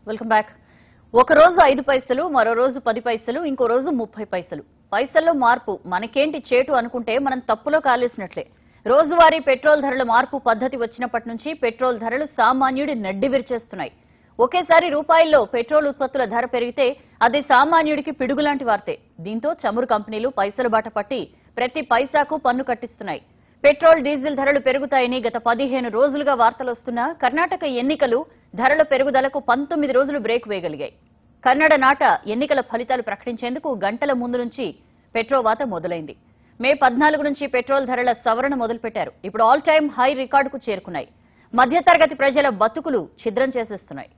Welcome back ఒక రోజు ఐదు పైసలు మరో రోజు పది పైసలు ఇంకో రోజు ముప్పై పైసలు పైసల్లో మార్పు మనకేంటి చేటు అనుకుంటే మనం తప్పులో కాలేసినట్లే రోజువారీ పెట్రోల్ ధరల మార్పు పద్ధతి వచ్చినప్పటి నుంచి పెట్రోల్ ధరలు సామాన్యుడి నడ్డి విరిచేస్తున్నాయి ఒకేసారి రూపాయల్లో పెట్రోల్ ఉత్పత్తుల ధర పెరిగితే అది సామాన్యుడికి పిడుగులాంటి వార్తే దీంతో చమురు కంపెనీలు పైసలు బాట పట్టి ప్రతి పైసాకు పన్ను కట్టిస్తున్నాయి పెట్రోల్ డీజిల్ ధరలు పెరుగుతాయని గత పదిహేను రోజులుగా వార్తలు వస్తున్నా కర్ణాటక ఎన్నికలు ధరల పెరుగుదలకు పంతొమ్మిది రోజులు బ్రేక్ వేయగలిగాయి కన్నడ నాట ఎన్నికల ఫలితాలు ప్రకటించేందుకు గంటల ముందు నుంచి పెట్రో వాత మొదలైంది మే పద్నాలుగు నుంచి పెట్రోల్ ధరల సవరణ మొదలుపెట్టారు ఇప్పుడు ఆల్ టైమ్ హై రికార్డుకు చేరుకున్నాయి మధ్యతరగతి ప్రజల బతుకులు ఛిద్రం చేసేస్తున్నాయి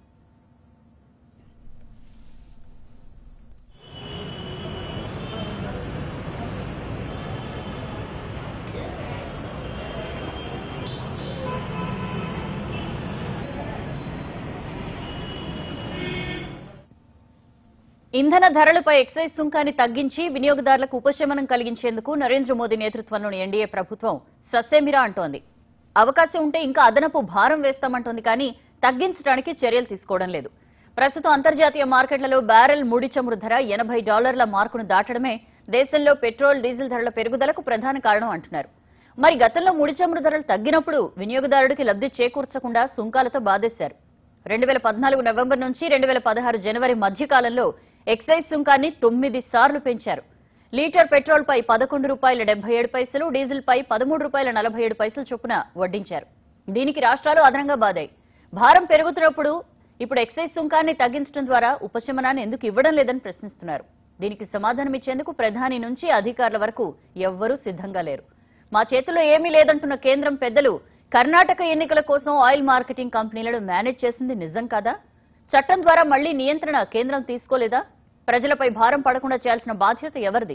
ఇంధన ధరలపై ఎక్సైజ్ సుంకాన్ని తగ్గించి వినియోగదారులకు ఉపశమనం కలిగించేందుకు నరేంద్ర మోదీ నేతృత్వంలోని ఎన్డీఏ ప్రభుత్వం ససేమిరా అంటోంది అవకాశం ఉంటే ఇంకా అదనపు భారం వేస్తామంటోంది కానీ తగ్గించడానికి చర్యలు తీసుకోవడం లేదు ప్రస్తుతం అంతర్జాతీయ మార్కెట్లలో బ్యారెల్ ముడి చమురు ధర ఎనభై డాలర్ల మార్కును దాటడమే దేశంలో పెట్రోల్ డీజిల్ ధరల పెరుగుదలకు ప్రధాన కారణం అంటున్నారు మరి గతంలో ముడి చమురు ధరలు తగ్గినప్పుడు వినియోగదారుడికి లబ్ధి చేకూర్చకుండా సుంకాలతో బాధేశారు రెండు వేల పద్నాలుగు నవంబర్ నుంచి రెండు వేల పదహారు జనవరి మధ్య కాలంలో ఎక్సైజ్ సుంకాన్ని తొమ్మిది సార్లు పెంచారు లీటర్ పెట్రోల్ పై పదకొండు రూపాయల డెబ్బై ఏడు పైసలు డీజిల్ పై పదమూడు రూపాయల నలభై ఏడు పైసలు చొప్పున వడ్డించారు దీనికి రాష్ట్రాలు అదనంగా బాదాయి భారం పెరుగుతున్నప్పుడు ఇప్పుడు ఎక్సైజ్ సుంకాన్ని తగ్గించడం ద్వారా ఉపశమనాన్ని ఎందుకు ఇవ్వడం లేదని ప్రశ్నిస్తున్నారు దీనికి సమాధానం ఇచ్చేందుకు ప్రధాని నుంచి అధికారుల వరకు ఎవ్వరూ సిద్ధంగా లేరు మా చేతిలో ఏమీ లేదంటున్న కేంద్రం పెద్దలు కర్ణాటక ఎన్నికల కోసం ఆయిల్ మార్కెటింగ్ కంపెనీలను మేనేజ్ చేసింది నిజం కాదా చట్టం ద్వారా మళ్లీ నియంత్రణ కేంద్రం తీసుకోలేదా ప్రజలపై భారం పడకుండా చేయాల్సిన బాధ్యత ఎవరిది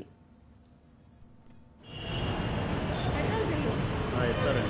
ఇస్తారండి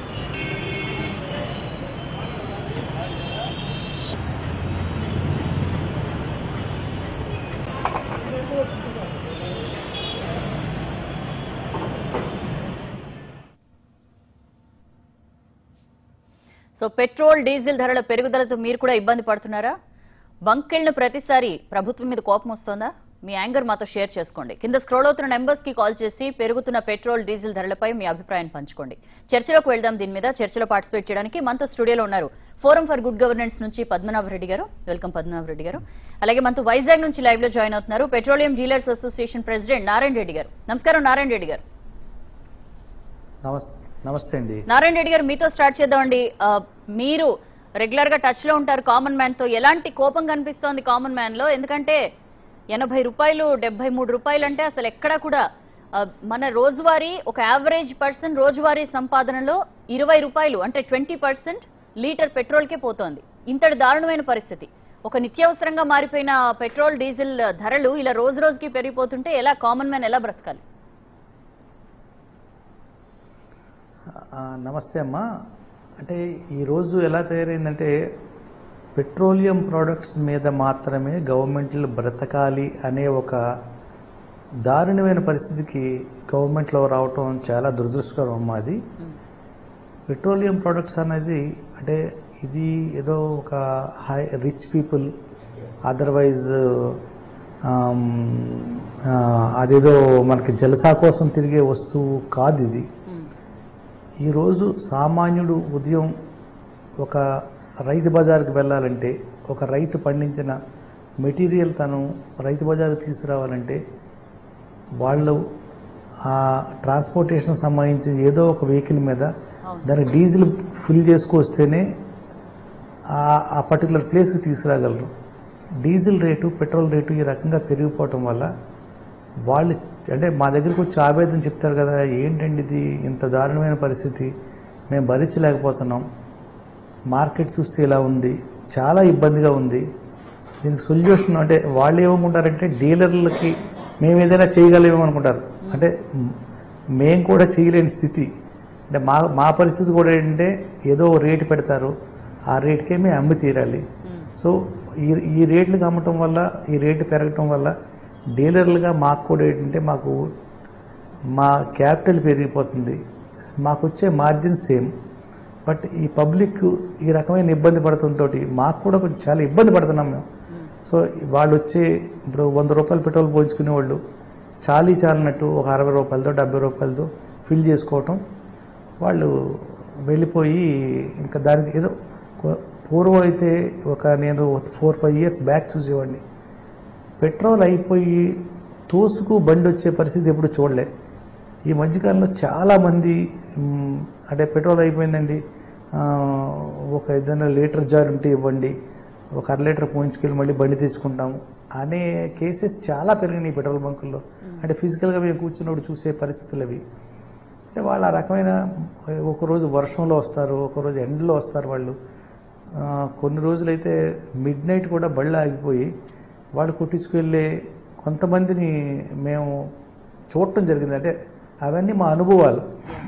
సో పెట్రోల్ డీజిల్ ధరల పెరుగుదలతో మీరు కూడా ఇబ్బంది పడుతున్నారా బంకెళ్ళిన ప్రతిసారి ప్రభుత్వం మీద కోపం వస్తోందా మీ యాంగర్ మాతో షేర్ చేసుకోండి కింద స్క్రోల్ అవుతున్న నెంబర్స్ కి కాల్ చేసి పెరుగుతున్న పెట్రోల్ డీజిల్ ధరలపై మీ అభిప్రాయం పంచుకోండి చర్చలోకి వెళ్దాం దీని మీద చర్చలో పార్టిసిపేట్ చేయడానికి మనతో స్టూడియోలో ఉన్నారు ఫోరం ఫర్ గుడ్ గవర్నెన్స్ నుంచి పద్మనాభ రెడ్డి గారు వెల్కమ్ పద్మనాభ రెడ్డి గారు అలాగే మనతో వైజాగ్ నుంచి లైవ్ లో జాయిన్ అవుతున్నారు petroleum dealers association president Narayana Reddy గారు నమస్కారం నారాయణ రెడ్డి గారు నమస్తే నమస్తే అండి నారాయణ రెడ్డి గారు మీతో స్టార్ట్ చేద్దామండి ఆ, మీరు రెగ్యులర్ గా టచ్ లో ఉంటారు కామన్ మ్యాన్ తో ఎలాంటి కోపం కనిపిస్తోంది కామన్ మ్యాన్ లో ఎందుకంటే ఎనభై రూపాయలు డెబ్బై మూడు రూపాయలు అంటే అసలు ఎక్కడా కూడా ఆ, మన రోజువారీ ఒక యావరేజ్ పర్సన్ రోజువారీ సంపాదనలో ఇరవై రూపాయలు అంటే ట్వంటీ పర్సెంట్ లీటర్ పెట్రోల్కే పోతోంది ఇంతటి దారుణమైన పరిస్థితి ఒక నిత్యావసరంగా మారిపోయిన పెట్రోల్ డీజిల్ ధరలు ఇలా రోజు రోజుకి పెరిగిపోతుంటే ఎలా కామన్ మ్యాన్ ఎలా బ్రతకాలి ఆ, నమస్తే అమ్మా అంటే ఈరోజు ఎలా తయారైందంటే పెట్రోలియం ప్రోడక్ట్స్ మీద మాత్రమే గవర్నమెంట్లు బ్రతకాలి అనే ఒక దారుణమైన పరిస్థితికి గవర్నమెంట్లో రావటం చాలా దురదృష్టకరం అమ్మా అది పెట్రోలియం ప్రోడక్ట్స్ అనేది అంటే ఇది ఏదో ఒక హై రిచ్ పీపుల్ అదర్వైజ్ అదేదో మనకి జలసా కోసం తిరిగే వస్తువు కాదు ఇది ఉమ్, ఈరోజు సామాన్యుడు ఉదయం ఒక రైతు బజార్కి వెళ్ళాలంటే ఒక రైతు పండించిన మెటీరియల్ తను రైతు బజార్కి తీసుకురావాలంటే వాళ్ళు ఆ ట్రాన్స్పోర్టేషన్ సంబంధించి ఏదో ఒక వెహికల్ మీద అవును. దానికి డీజిల్ ఫిల్ చేసుకొస్తేనే ఆ- ఆ పర్టికులర్ ప్లేస్కి తీసుకురాగలరు డీజిల్ రేటు పెట్రోల్ రేటు ఈ రకంగా పెరిగిపోవటం వల్ల వాళ్ళు అంటే మా దగ్గరికి వచ్చి ఆవేదన చెప్తారు కదా ఏంటండి ఇది ఇంత దారుణమైన పరిస్థితి మేము భరించలేకపోతున్నాం మార్కెట్ చూస్తే ఇలా ఉంది చాలా ఇబ్బందిగా ఉంది దీనికి సొల్యూషన్ అంటే వాళ్ళు ఏమనుకుంటారంటే డీలర్లకి మేము ఏదైనా చేయగలమేమో అనుకుంటారు అంటే మ్, మేము కూడా చేయలేని స్థితి అంటే మా మా పరిస్థితి కూడా ఏంటంటే ఏదో ఓ రేటు పెడతారు ఆ రేటుకే మేము అమ్మి తీరాలి ఉమ్, సో ఈ ఈ రేట్లకు అమ్మటం వల్ల ఈ రేటు పెరగటం వల్ల డీలర్లుగా మాకు కూడా ఏంటంటే మాకు మా క్యాపిటల్ పెరిగిపోతుంది మాకు వచ్చే మార్జిన్ సేమ్ బట్ ఈ పబ్లిక్ ఈ రకమైన ఇబ్బంది పడుతుంతోటి మాకు కూడా కొంచెం చాలా ఇబ్బంది పడుతున్నాం మేము సో వాళ్ళు వచ్చి ఇప్పుడు వంద రూపాయలు పెట్రోల్ పోయించుకునే వాళ్ళు చాలీ చాలినట్టు ఒక అరవై రూపాయలతో డెబ్బై రూపాయలతో ఫిల్ చేసుకోవటం వాళ్ళు వెళ్ళిపోయి ఇంకా దానికి ఏదో కొ- పూర్వం అయితే ఒక నేను ఫోర్ ఫైవ్ ఇయర్స్ బ్యాక్ చూసేవాడిని పెట్రోల్ అయిపోయి తోసుకు బండి వచ్చే పరిస్థితి ఎప్పుడు చూడలే ఈ మధ్యకాలంలో చాలామంది మ్, అంటే పెట్రోల్ అయిపోయిందండి ఆ, ఒక ఏదైనా లీటర్ జార్ ఉంటే ఇవ్వండి ఒక అర లీటర్ పోయించుకెళ్ళి మళ్ళీ బండి తెచ్చుకుంటాము అనే కేసెస్ చాలా పెరిగినాయి పెట్రోల్ బంకుల్లో అంటే ఫిజికల్గా మేము కూర్చున్నప్పుడు చూసే పరిస్థితులు అవి అంటే వాళ్ళు ఆ రకమైన ఒకరోజు వర్షంలో వస్తారు ఒకరోజు ఎండలో వస్తారు వాళ్ళు ఆ, కొన్ని రోజులైతే మిడ్ నైట్ కూడా బళ్ళు ఆగిపోయి వాళ్ళు కొట్టించుకెళ్ళే కొంతమందిని మేము చూడటం జరిగింది అంటే అవన్నీ మా అనుభవాలు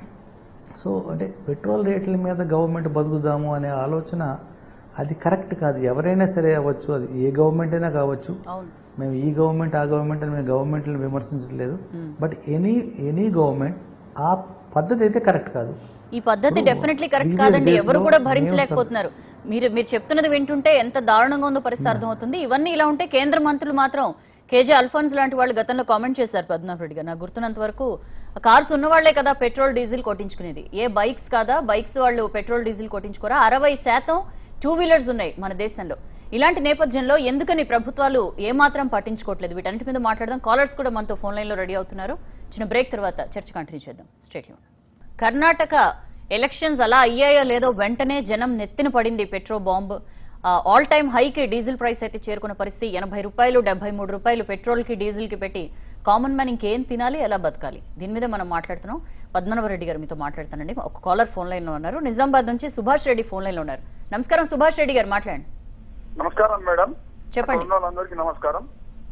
సో అంటే పెట్రోల్ రేట్ల మీద గవర్నమెంట్ బతుకుదాము అనే ఆలోచన అది కరెక్ట్ కాదు ఎవరైనా సరే అవ్వచ్చు అది ఏ గవర్నమెంట్ అయినా కావచ్చు అవును మేము ఈ గవర్నమెంట్ ఆ గవర్నమెంట్ అని మేము గవర్నమెంట్ని విమర్శించట్లేదు మ్మ్. బట్ ఎనీ ఎనీ గవర్నమెంట్ ఆ పద్ధతి అయితే కరెక్ట్ కాదు ఈ పద్ధతి ఇప్పుడు డెఫినెట్లీ కరెక్ట్ previous కాదండి days ఎవరు లో కూడా మేము భరించలేకపోతున్నారు మీరు మీరు చెప్తున్నది వింటుంటే ఎంత దారుణంగా ఉందో పరిస్థితి అర్థమవుతుంది ఇవన్నీ ఇలా ఉంటే కేంద్ర మంత్రులు మాత్రం కేజే అల్ఫోన్స్ లాంటి వాళ్ళు గతంలో కామెంట్ చేశారు పద్మనాభ రెడ్డి గారు నాకు గుర్తున్నంత వరకు కార్స్ ఉన్న వాళ్లే కదా పెట్రోల్ డీజిల్ కొట్టించుకునేది ఏ బైక్స్ కాదా బైక్స్ వాళ్ళు పెట్రోల్ డీజిల్ కొట్టించుకోరా అరవై శాతం టూ వీలర్స్ ఉన్నాయి మన దేశంలో ఇలాంటి నేపథ్యంలో ఎందుకని ప్రభుత్వాలు ఏమాత్రం పట్టించుకోవట్లేదు వీటన్నిటి మీద మాట్లాడదాం కాలర్స్ కూడా మనతో ఫోన్ లైన్ లో రెడీ అవుతున్నారు చిన్న బ్రేక్ తర్వాత చర్చ కంటిన్యూ చేద్దాం స్టేట్ కర్ణాటక ఎలక్షన్స్ అలా అయ్యాయో లేదో వెంటనే జనం నెత్తిన పడింది పెట్రోల్ బాంబ్ ఆల్ టైమ్ హైకి డీజిల్ ప్రైస్ అయితే చేరుకున్న పరిస్థితి ఎనభై రూపాయలు డెబ్బై మూడు రూపాయలు పెట్రోల్ కి డీజిల్ కి పెట్టి కామన్ మ్యాన్ ఇంకేం తినాలి ఎలా బతకాలి దీని మీద మనం మాట్లాడుతున్నాం పద్మనాభ రెడ్డి గారు మీతో మాట్లాడుతానండి ఒక కాలర్ ఫోన్ లైన్ లో ఉన్నారు నిజామాబాద్ నుంచి సుభాష్ రెడ్డి ఫోన్ లైన్ లో ఉన్నారు నమస్కారం సుభాష్ రెడ్డి గారు మాట్లాడండి నమస్కారం మేడం చెప్పండి. అక్కడ ఉన్న వాళ్ళందరికీ నమస్కారం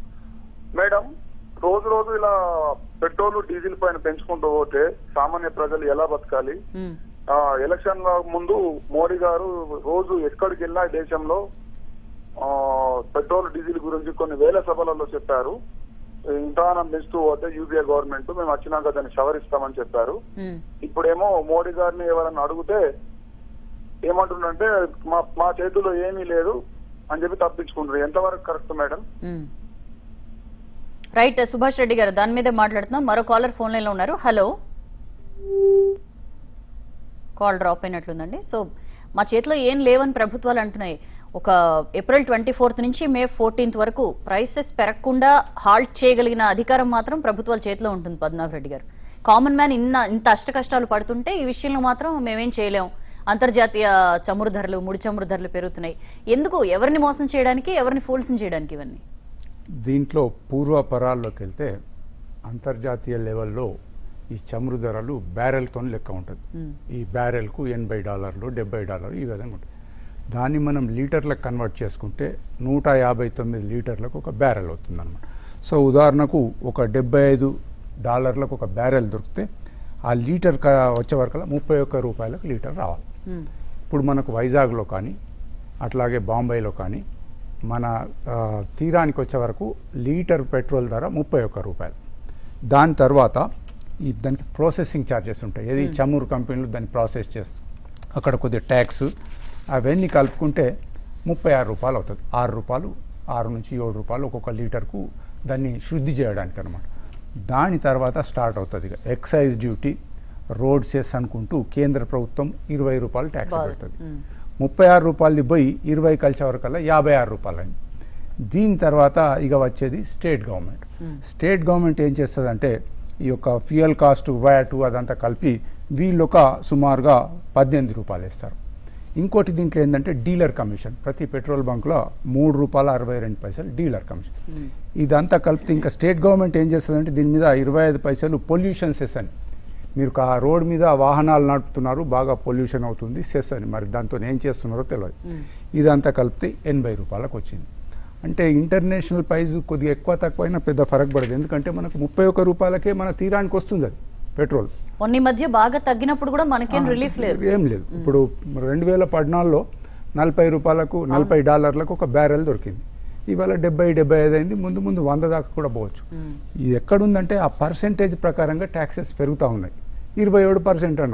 మేడం రోజు రోజు ఇలా పెట్రోల్ డీజిల్ పైన పెంచుకుంటూ పోతే సామాన్య ప్రజలు ఎలా బతకాలి ఉమ్, ఆ, ఎలక్షన్ ల ముందు మోడీ గారు రోజు ఎక్కడికి వెళ్ళినా దేశంలో ఆ, పెట్రోల్ డీజిల్ గురించి కొన్ని వేల సభలలో చెప్పారు ఇంధనం పెంచుతూ పోతే యూపీఏ గవర్నమెంట్ మేము వచ్చినాక దాన్ని సవరిస్తామని చెప్పారు ఉమ్, ఇప్పుడేమో మోడీ గారిని ఎవరన్నా అడిగితే ఏమంటుండంటే మా మా చేతిలో ఏమీ లేదు అని చెప్పి తప్పించుకుంటారు ఎంతవరకు కరెక్ట్ మేడం ఉమ్. రైట్ సుభాష్ రెడ్డి గారు దాని మీదే మాట్లాడుతున్నాం మరో కాలర్ ఫోన్ లైన్ లో ఉన్నారు హలో కాల్ డ్రాప్ అయినట్లుందండి సో మా చేతిలో ఏం లేవని ప్రభుత్వాలు అంటున్నాయి ఒక ఏప్రిల్ ట్వంటీ ఫోర్త్ నుంచి మే ఫోర్టీన్త్ వరకు ప్రైసెస్ పెరగకుండా హాల్ట్ చేయగలిగిన అధికారం మాత్రం ప్రభుత్వాల చేతిలో ఉంటుంది పద్మనాభ రెడ్డి గారు కామన్ మ్యాన్ ఇన్న ఇంత అష్ట కష్టాలు పడుతుంటే ఈ విషయంలో మాత్రం మేమేం చేయలేం అంతర్జాతీయ చమురు ధరలు ముడి చమురు ధరలు పెరుగుతున్నాయి ఎందుకు ఎవరిని మోసం చేయడానికి ఎవరిని ఫూల్స్ చేయడానికి ఇవన్నీ దీంట్లో పూర్వపరాల్లోకి వెళ్తే అంతర్జాతీయ లెవెల్లో ఈ చమురు ధరలు బ్యారెల్తో లెక్క ఉంటుంది ఉమ్, ఈ బ్యారెల్కు ఎనభై డాలర్లు డెబ్బై డాలర్లు ఈ విధంగా ఉంటుంది దాన్ని మనం లీటర్లకు కన్వర్ట్ చేసుకుంటే నూట యాభై తొమ్మిది లీటర్లకు ఒక బ్యారెల్ అవుతుంది అనమాట సో ఉదాహరణకు ఒక డెబ్బై ఐదు డాలర్లకు ఒక బ్యారెల్ దొరికితే ఆ లీటర్ క- వచ్చే వరకు ముప్పై ఒక్క రూపాయలకు లీటర్ రావాలి ఉమ్, ఇప్పుడు మనకు వైజాగ్లో కానీ అట్లాగే బాంబేలో కానీ మన ఆ, తీరానికి వచ్చే వరకు లీటర్ పెట్రోల్ ధర ముప్పై ఒక్క రూపాయలు దాని తర్వాత ఈ దానికి ప్రాసెసింగ్ ఛార్జెస్ ఉంటాయి ఏది Hmm. చమురు కంపెనీలు దాన్ని ప్రాసెస్ చేస్తారు అక్కడ కొద్దిగా ట్యాక్స్ అవన్నీ కలుపుకుంటే ముప్పై ఆరు రూపాయలు అవుతుంది ఆరు రూపాయలు ఆరు నుంచి ఏడు రూపాయలు ఒక్కొక్క లీటర్కు దాన్ని శుద్ధి చేయడానికి అనమాట దాని తర్వాత స్టార్ట్ అవుతుంది ఇక ఎక్సైజ్ డ్యూటీ రోడ్ సెస్ అనుకుంటూ కేంద్ర ప్రభుత్వం ఇరవై రూపాయలు ట్యాక్స్ బాగా. పెడుతుంది ఉమ్, ముప్పై ఆరు రూపాయలది పోయి ఇరవై కలిసే వరకల్లా యాభై ఆరు రూపాయలు అయింది దీని తర్వాత ఇక వచ్చేది స్టేట్ గవర్నమెంట్ ఉమ్, స్టేట్ గవర్నమెంట్ ఏం చేస్తుందంటే ఈ యొక్క ఫ్యూయల్ కాస్ట్ వ్యాట్ అదంతా కలిపి వీళ్ళు ఒక సుమారుగా పద్దెనిమిది రూపాయలు ఇస్తారు ఇంకోటి దీంట్లో ఏంటంటే డీలర్ కమిషన్ ప్రతి పెట్రోల్ బంక్లో మూడు రూపాయల అరవై రెండు పైసలు డీలర్ కమిషన్ ఉమ్, ఇదంతా కలిపితే ఇంకా స్టేట్ గవర్నమెంట్ ఏం చేస్తుందంటే దీని మీద ఇరవై ఐదు పైసలు పొల్యూషన్ సెస్ అని మీరు ఆ రోడ్ మీద వాహనాలు నడుపుతున్నారు బాగా పొల్యూషన్ అవుతుంది సెస్ అని మరి దాంతో ఏం చేస్తున్నారో తెలియదు ఉమ్, ఇదంతా కలిపితే ఎనభై రూపాయలకు వచ్చింది అంటే ఇంటర్నేషనల్ ప్రైస్ కొద్దిగా ఎక్కువ తక్కువ అయినా పెద్ద ఫరక్ పడదు ఎందుకంటే మనకు ముప్పై ఒక్క రూపాయలకే మన తీరానికి వస్తుంది అది పెట్రోల్ మొన్న ఈ మధ్య బాగా తగ్గినప్పుడు కూడా మనకేం రిలీఫ్ లేదు ఏం లేదు ఇప్పుడు రెండు వేల పద్నాలుగులో నలభై రూపాయలకు నలభై డాలర్లకు ఒక బ్యారెల్ దొరికింది ఇవాళ డెబ్బై డెబ్బై ఐదు అయింది ముందు ముందు వంద దాకా కూడా పోవచ్చు ఉమ్, ఇది ఎక్కడుందంటే ఆ పర్సెంటేజ్ ప్రకారంగా ట్యాక్సెస్ పెరుగుతూ ఉన్నాయి ఇరవై ఏడు పర్సెంట్ అన్నారు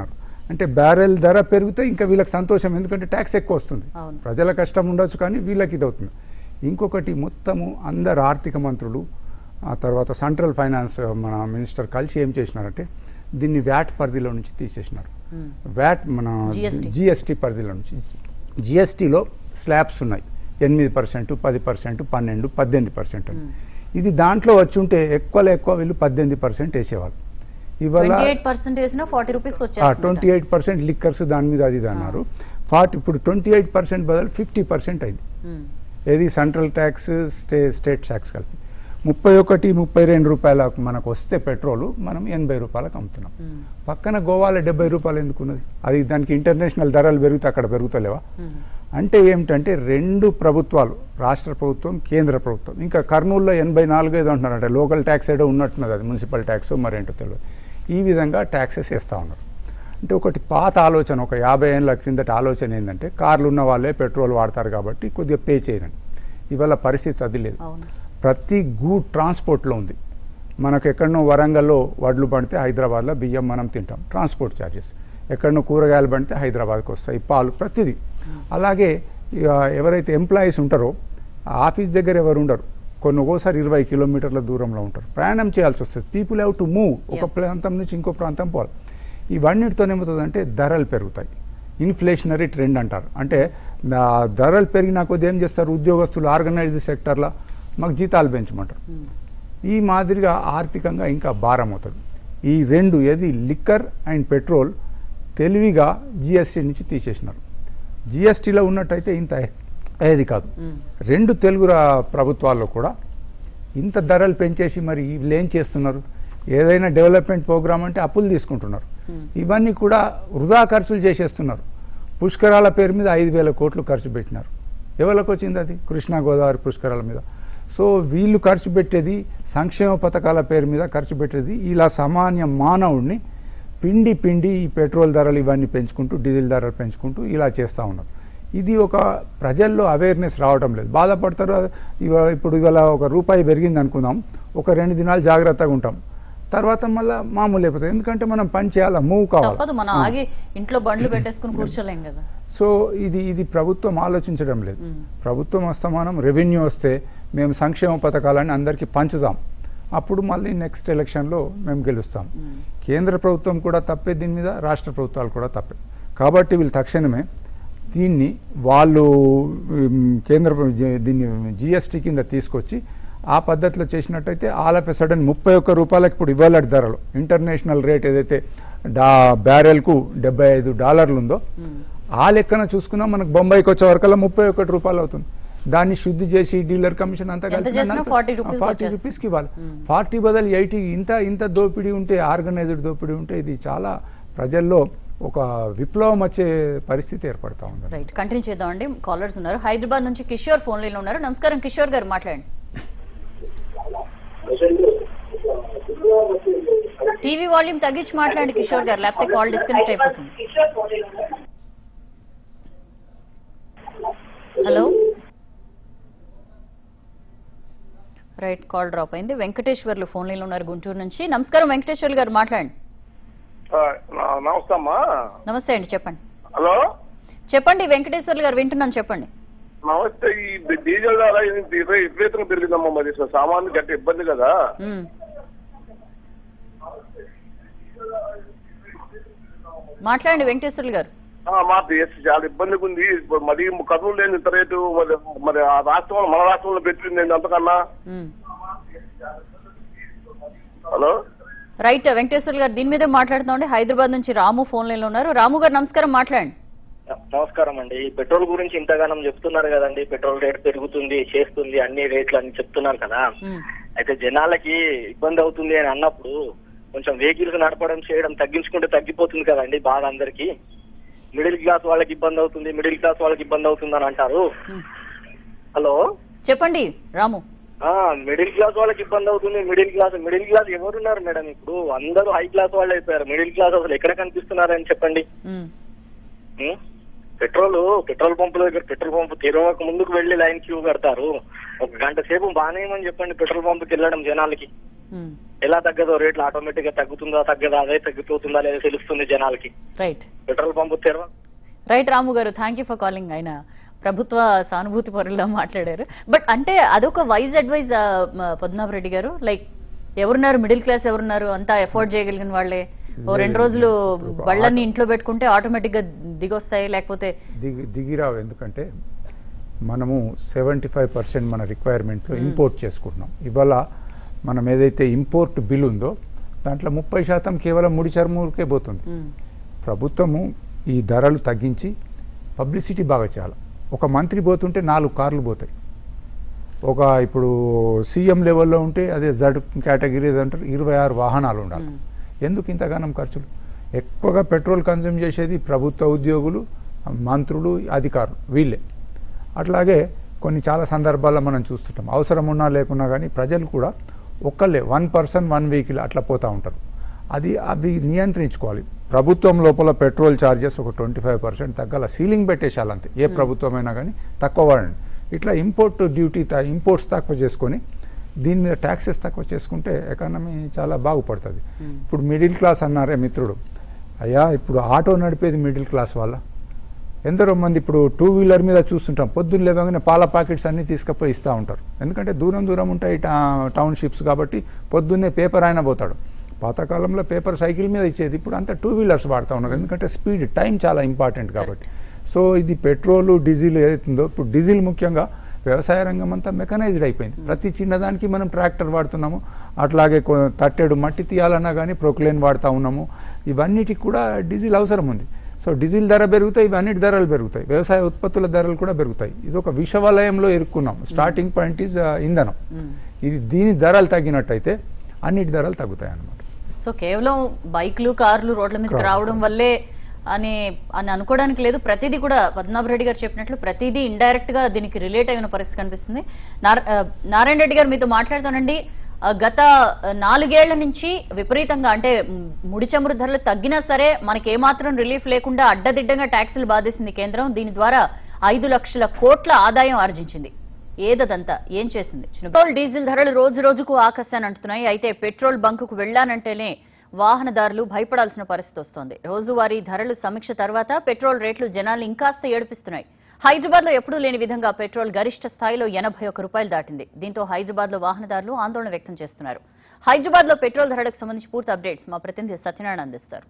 అంటే బ్యారెల్ ధర పెరిగితే ఇంకా వీళ్ళకి సంతోషం ఎందుకంటే ట్యాక్స్ ఎక్కువ వస్తుంది అవును. ప్రజల కష్టం ఉండొచ్చు కానీ వీళ్ళకి ఇది అవుతుంది ఇంకొకటి మొత్తము అందరు ఆర్థిక మంత్రులు ఆ తర్వాత సెంట్రల్ ఫైనాన్స్ మన మినిస్టర్ కలిసి ఏం చేసినారంటే దీన్ని వ్యాట్ పరిధిలో నుంచి తీసేసినారు ఉమ్. వ్యాట్ మన GST. జిఎస్టీ పరిధిలో నుంచి జిఎస్టీలో స్లాబ్స్ ఉన్నాయి ఎనిమిది పర్సెంట్ పది పర్సెంట్ పన్నెండు పద్దెనిమిది పర్సెంట్ Hmm. ఇది దాంట్లో వచ్చి ఉంటే ఎక్కువలో ఎక్కువ వీళ్ళు పద్దెనిమిది పర్సెంట్ వేసేవాళ్ళు ఇవాళ ట్వంటీ ఎయిట్ పర్సెంట్ వేసినా forty rupees twenty eight percent liquors దాని మీద అది ఇది అన్నారు ఫార్టీ ఇప్పుడు ట్వంటీ ఎయిట్ పర్సెంట్ బదులు ఫిఫ్టీ పర్సెంట్ అయింది ఏది సెంట్రల్ ట్యాక్స్ స్టే స్టేట్ ట్యాక్స్ కలిపి ముప్పై ఒకటి ముప్పై రెండు రూపాయలకు మనకు వస్తే పెట్రోల్ మనం ఎనభై రూపాయలకు అమ్ముతున్నాం పక్కన గోవాలో డెబ్బై రూపాయలు ఎందుకున్నది అది దానికి ఇంటర్నేషనల్ ధరలు పెరిగితే అక్కడ పెరుగుతలేవా అంటే ఏమిటంటే రెండు ప్రభుత్వాలు రాష్ట్ర ప్రభుత్వం కేంద్ర ప్రభుత్వం ఇంకా కర్నూలులో ఎనభై నాలుగు ఏదో అంటున్నారంటే లోకల్ ట్యాక్స్ ఏదో ఉన్నట్టున్నది అది మున్సిపల్ ట్యాక్స్ మరేంటో తెలియదు ఈ విధంగా ట్యాక్సెస్ వేస్తూ ఉన్నారు అంటే ఒకటి పాత ఆలోచన ఒక యాభై ఏళ్ళ క్రిందటి ఆలోచన ఏంటంటే కార్లు ఉన్న వాళ్ళే పెట్రోల్ వాడతారు కాబట్టి కొద్దిగా పే చేయరండి ఇవాళ పరిస్థితి అది లేదు అవును ప్రతి గూడ్ ట్రాన్స్పోర్ట్లో ఉంది మనకు ఎక్కడనో వరంగల్లో వడ్లు పడితే హైదరాబాద్లో బియ్యం మనం తింటాం ట్రాన్స్పోర్ట్ ఛార్జెస్ ఎక్కడనో కూరగాయలు పడితే హైదరాబాద్కి వస్తాయి పాలు ప్రతిదీ అలాగే ఇక ఎవరైతే ఎంప్లాయీస్ ఉంటారో ఆ ఆఫీస్ దగ్గర ఎవరు ఉండరు కొన్ని ఒక్కోసారి ఇరవై కిలోమీటర్ల దూరంలో ఉంటారు ప్రయాణం చేయాల్సి వస్తుంది పీపుల్ హ్యావ్ టు మూవ్ ఒక Yeah. ప్రాంతం నుంచి ఇంకో ప్రాంతం పోవాలి ఇవన్నిటితో ఏమవుతుందంటే ధరలు పెరుగుతాయి ఇన్ఫ్లేషనరీ ట్రెండ్ అంటారు అంటే నా ధరలు పెరిగినా కొద్ది ఏం చేస్తారు ఉద్యోగస్తులు ఆర్గనైజ్డ్ సెక్టర్లో మాకు జీతాలు పెంచమంటారు ఉమ్. ఈ మాదిరిగా ఆర్థికంగా ఇంకా భారం అవుతుంది ఈ రెండు ఏది లిక్కర్ అండ్ పెట్రోల్ తెలివిగా జిఎస్టీ నుంచి తీసేసినారు జిఎస్టీలో ఉన్నట్టయితే ఇంత అయ్యేది కాదు ఉమ్. రెండు తెలుగు రా- ప్రభుత్వాల్లో కూడా ఇంత ధరలు పెంచేసి మరి వీళ్ళు ఏం చేస్తున్నారు ఏదైనా డెవలప్మెంట్ ప్రోగ్రామ్ అంటే అప్పులు తీసుకుంటున్నారు ఉమ్. ఇవన్నీ కూడా వృధా ఖర్చులు చేసేస్తున్నారు పుష్కరాల పేరు మీద ఐదు వేల కోట్లు ఖర్చు పెట్టినారు ఎవరికి వచ్చింది అది కృష్ణా గోదావరి పుష్కరాల మీద సో వీళ్ళు ఖర్చు పెట్టేది సంక్షేమ పథకాల పేరు మీద ఖర్చు పెట్టేది ఇలా సామాన్య మానవుడిని పిండి పిండి ఈ పెట్రోల్ ధరలు ఇవన్నీ పెంచుకుంటూ డీజిల్ ధరలు పెంచుకుంటూ ఇలా చేస్తూ ఉన్నారు ఇది ఒక ప్రజల్లో అవేర్నెస్ రావడం లేదు బాధపడతారు ఇవ- ఇప్పుడు ఇవాళ ఒక రూపాయి పెరిగింది అనుకుందాం ఒక రెండు దినాలు జాగ్రత్తగా ఉంటాం తర్వాత మళ్ళీ మామూలు అయిపోతుంది ఎందుకంటే మనం పని చేయాలా మూవ్ కావాలి తప్పదు మనం ఆ. ఆగి ఇంట్లో బండ్లు పెట్టేసుకుని కూర్చోలేం కదా సో ఇది ఇది ప్రభుత్వం ఆలోచించడం లేదు ఉమ్. ప్రభుత్వం అస్తమానం రెవెన్యూ వస్తే మేము సంక్షేమ పథకాలని అందరికీ పంచుదాం అప్పుడు మళ్ళీ నెక్స్ట్ ఎలక్షన్లో మేము గెలుస్తాం ఉమ్. కేంద్ర ప్రభుత్వం కూడా తప్పే దీని మీద రాష్ట్ర ప్రభుత్వాలు కూడా తప్పే కాబట్టి వీళ్ళు తక్షణమే దీన్ని వాళ్ళు ఉమ్, కేంద్ర ప్ర- జీ- దీన్ని జిఎస్టీ కింద తీసుకొచ్చి ఆ పద్ధతిలో చేసినట్టయితే ఆల్ ఆఫ్ ఎ సడన్ ముప్పై ఒక్క రూపాయలకు ఇప్పుడు ఇవాళ ధరలు ఇంటర్నేషనల్ రేట్ ఏదైతే డా బ్యారెల్కు డెబ్బై ఐదు డాలర్లు ఉందో ఉమ్. ఆ లెక్కన చూసుకున్నా మనకు బొంబాయికి వచ్చే వరకల్లా ముప్పై ఒకటి రూపాయలు అవుతుంది దాన్ని శుద్ధి చేసి డీలర్ కమిషన్ అంతా ఎంత చేసినా 40 rupees ఫార్టీ వచ్చేస్తుంది. రూపీస్కి ఇవ్వాలి మ్మ్. ఫార్టీ బదులు ఎయిటీ ఇంత ఇంత దోపిడీ ఉంటే ఆర్గనైజ్డ్ దోపిడీ ఉంటే ఇది చాలా ప్రజల్లో ఒక విప్లవం వచ్చే పరిస్థితి ఏర్పడతా ఉంది రైట్ కంటిన్యూ చేద్దామండి కాలర్స్ ఉన్నారు హైదరాబాద్ నుంచి కిషోర్ ఫోన్ లైన్ లో ఉన్నారు నమస్కారం కిషోర్ గారు మాట్లాడండి టీవీ వాల్యూమ్ తగ్గించి మాట్లాడండి కిషోర్ గారు లేకపోతే కాల్ డిస్కనెక్ట్ అయిపోతుంది హలో రైట్ కాల్ డ్రాప్ అయింది వెంకటేశ్వర్లు ఫోన్ లైన్ లో ఉన్నారు గుంటూరు నుంచి నమస్కారం వెంకటేశ్వర్లు గారు మాట్లాడండి ఆ, నా- నమస్తే అమ్మా నమస్తే అండి చెప్పండి హలో చెప్పండి వెంకటేశ్వర్లు గారు వింటున్నాను చెప్పండి నమస్తే ఈ డీజిల్ ధర ఇది విపరీ- విపరీతంగా పెరిగిందమ్మా మరి అసలు సామాన్య గట్టి ఇబ్బంది కదా మ్మ్. మాట్లాడండి వెంకటేశ్వర్లు గారు ఆ, మా దేశం చాలా ఇబ్బందిగా ఉంది ఇప్పుడు మరి కర్నూలు లేని ఇంత రేటు మరి మరి ఆ రాష్ట్రంలో మన రాష్ట్రంలో పెట్టింది అంతకన్నా మ్మ్. హలో రైట్ వెంకటేశ్వర్లు గారు దీని మీదే మాట్లాడుతామండి హైదరాబాద్ నుంచి రాము ఫోన్ లైన్ లో ఉన్నారు రాము గారు నమస్కారం మాట్లాడండి నమస్కారం అండి ఈ పెట్రోల్ గురించి ఇంతగానం చెప్తున్నారు కదండి పెట్రోల్ రేట్ పెరుగుతుంది చేస్తుంది అన్ని రేట్లు అన్ని చెప్తున్నారు కదా మ్మ్. అయితే జనాలకి ఇబ్బంది అవుతుంది అని అన్నప్పుడు కొంచెం వెహికల్స్ నడపడం చేయడం తగ్గించుకుంటే తగ్గిపోతుంది కదండి బాగా అందరికి మిడిల్ క్లాస్ వాళ్ళకి ఇబ్బంది అవుతుంది మిడిల్ క్లాస్ వాళ్ళకి ఇబ్బంది అవుతుంది అని అంటారు మ్మ్. హలో చెప్పండి రాము ఆ మిడిల్ క్లాస్ వాళ్ళకి ఇబ్బంది అవుతుంది మిడిల్ క్లాస్ మిడిల్ క్లాస్ ఎవరున్నారు మేడం ఇప్పుడు అందరూ హై క్లాస్ వాళ్ళు అయిపోయారు మిడిల్ క్లాస్ అసలు ఎక్కడ కనిపిస్తున్నారని చెప్పండి మ్మ్. ఉం? పెట్రోల్ పెట్రోల్ పంపుల దగ్గర పెట్రోల్ పంపు తెరవక ముందుకు వెళ్లి లైన్ క్యూ కడతారు ఒక గంట సేపు బానేమని చెప్పండి పెట్రోల్ పంపుకి వెళ్ళడం జనాలకి ఉమ్. ఎలా తగ్గదో రేట్లు ఆటోమేటిక్ గా తగ్గుతుందా తగ్గదా అదే తగ్గిపోతుందా లేదా తెలుస్తుంది జనాలకి రైట్ పెట్రోల్ పంపు తెరవ రైట్ రాము గారు థ్యాంక్ యూ ఫర్ కాలింగ్ ఆయన ప్రభుత్వ సానుభూతి పరుల్లో మాట్లాడారు బట్ అంటే అదొక వైజ్ అడ్వైజ్ పద్మనాభ రెడ్డి గారు లైక్ ఎవరున్నారు మిడిల్ క్లాస్ ఎవరున్నారు అంతా ఎఫోర్డ్ చేయగలిగిన వాళ్ళే ఓ రెండు రోజులు బళ్ళని ఇంట్లో పెట్టుకుంటే ఆటోమేటిక్ గా దిగొస్తాయి లేకపోతే దిగి దిగిరావు ఎందుకంటే మనము సెవెంటీ ఫైవ్ పర్సెంట్ మన రిక్వైర్మెంట్లో ఇంపోర్ట్ చేసుకుంటున్నాం ఇవాళ మనం ఏదైతే ఇంపోర్ట్ బిల్ ఉందో దాంట్లో ముప్పై శాతం కేవలం ముడి చర్మూరికే పోతుంది ఉమ్, ప్రభుత్వము ఈ ధరలు తగ్గించి పబ్లిసిటీ బాగా చేయాలి ఒక మంత్రి పోతుంటే నాలుగు కార్లు పోతాయి ఒక ఇప్పుడు సీఎం లెవెల్లో ఉంటే అదే జడ్ కేటగిరీ అంటారు ఇరవై ఆరు వాహనాలు ఉండాలి ఉమ్. ఎందుకు ఇంతగానం ఖర్చులు ఎక్కువగా పెట్రోల్ కన్జ్యూమ్ చేసేది ప్రభుత్వ ఉద్యోగులు మంత్రులు అధికారులు వీళ్ళే అట్లాగే కొన్ని చాలా సందర్భాల్లో మనం చూస్తుంటాం అవసరం ఉన్నా లేకున్నా కానీ ప్రజలు కూడా ఒక్కళ్ళే వన్ పర్సన్ వన్ వెహికల్ అట్లా పోతూ ఉంటారు అది అవి నియంత్రించుకోవాలి ప్రభుత్వం లోపల పెట్రోల్ ఛార్జెస్ ఒక ట్వంటీ ఫైవ్ పర్సెంట్ తగ్గాల సీలింగ్ పెట్టేశాలంతే ఏ ప్రభుత్వమైనా కానీ తక్కువ వాడండి ఇట్లా ఇంపోర్ట్ డ్యూటీ ఇంపోర్ట్స్ తక్కువ చేసుకొని దీని మీద ట్యాక్సెస్ తక్కువ చేసుకుంటే ఎకానమీ చాలా బాగుపడుతుంది Hmm. ఇప్పుడు మిడిల్ క్లాస్ అన్నారే మిత్రుడు అయ్యా ఇప్పుడు ఆటో నడిపేది మిడిల్ క్లాస్ వాళ్ళ ఎందరో మంది ఇప్పుడు టూ వీలర్ మీద చూస్తుంటాం పొద్దున్న లేవగానే పాల ప్యాకెట్స్ అన్ని తీసుకుపోయి ఇస్తూ ఉంటారు ఎందుకంటే దూరం దూరం ఉంటాయి టా- టౌన్షిప్స్ కాబట్టి పొద్దున్నే పేపర్ అయినా పోతాడు పాతకాలంలో పేపర్ సైకిల్ మీద ఇచ్చేది ఇప్పుడు అంతా టూ వీలర్స్ వాడుతూ ఉన్నారు ఎందుకంటే స్పీడ్ టైం చాలా ఇంపార్టెంట్ కాబట్టి సో ఇది పెట్రోల్ డీజిల్ ఏదైతుందో ఇప్పుడు డీజిల్ ముఖ్యంగా వ్యవసాయ రంగం అంతా మెకనైజ్డ్ అయిపోయింది ప్రతి చిన్నదానికి మనం ట్రాక్టర్ వాడుతున్నాము అట్లాగే కొ- తట్టెడు మట్టి తీయాలన్నా కానీ ప్రొక్లేన్ వాడుతూ ఉన్నాము ఇవన్నిటికి కూడా డీజిల్ అవసరం ఉంది సో డీజిల్ ధర పెరుగుతాయి ఇవన్నిటి ధరలు పెరుగుతాయి వ్యవసాయ ఉత్పత్తుల ధరలు కూడా పెరుగుతాయి ఇది ఒక విషవలయంలో ఇరుక్కున్నాం స్టార్టింగ్ పాయింట్ ఈజ్ ఇంధనం ఉమ్. ఇది దీని ధరలు తగ్గినట్టయితే అన్నిటి ధరలు తగ్గుతాయి అన్నమాట సో కేవలం బైక్లు కార్లు రోడ్ల మీదకి Correct. రావడం వల్లే అని అని అనుకోవడానికి లేదు ప్రతిదీ కూడా పద్మనాభ రెడ్డి గారు చెప్పినట్లు ప్రతిదీ ఇండైరెక్ట్ గా దీనికి రిలేట్ అయిన పరిస్థితి కనిపిస్తుంది నార- ఆ, నారాయణ రెడ్డి గారు మీతో మాట్లాడుతానండి ఆ, గత నాలుగేళ్ల నుంచి విపరీతంగా అంటే మ్, ముడి చమురు ధరలు తగ్గినా సరే మనకి ఏమాత్రం రిలీఫ్ లేకుండా అడ్డదిడ్డంగా ట్యాక్సులు బాధేసింది కేంద్రం దీని ద్వారా ఐదు లక్షల కోట్ల ఆదాయం ఆర్జించింది ఏదదంతా ఏం చేసింది పెట్రోల్ డీజిల్ ధరలు రోజు రోజుకు ఆకాశాన్ని అంటున్నాయి అయితే పెట్రోల్ బంకుకు వెళ్లానంటేనే వాహనదారులు భయపడాల్సిన పరిస్థితి వస్తోంది రోజువారీ ధరలు సమీక్ష తర్వాత పెట్రోల్ రేట్లు జనాలు ఇంకాస్త ఏడిపిస్తున్నాయి హైదరాబాద్ లో ఎప్పుడూ లేని విధంగా పెట్రోల్ గరిష్ట స్థాయిలో ఎనభై ఒక్క రూపాయలు దాటింది దీంతో హైదరాబాద్ లో వాహనదారులు ఆందోళన వ్యక్తం చేస్తున్నారు హైదరాబాద్ లో పెట్రోల్ ధరలకు సంబంధించి పూర్తి అప్డేట్స్ మా ప్రతినిధి సత్యనారాయణ అందిస్తారు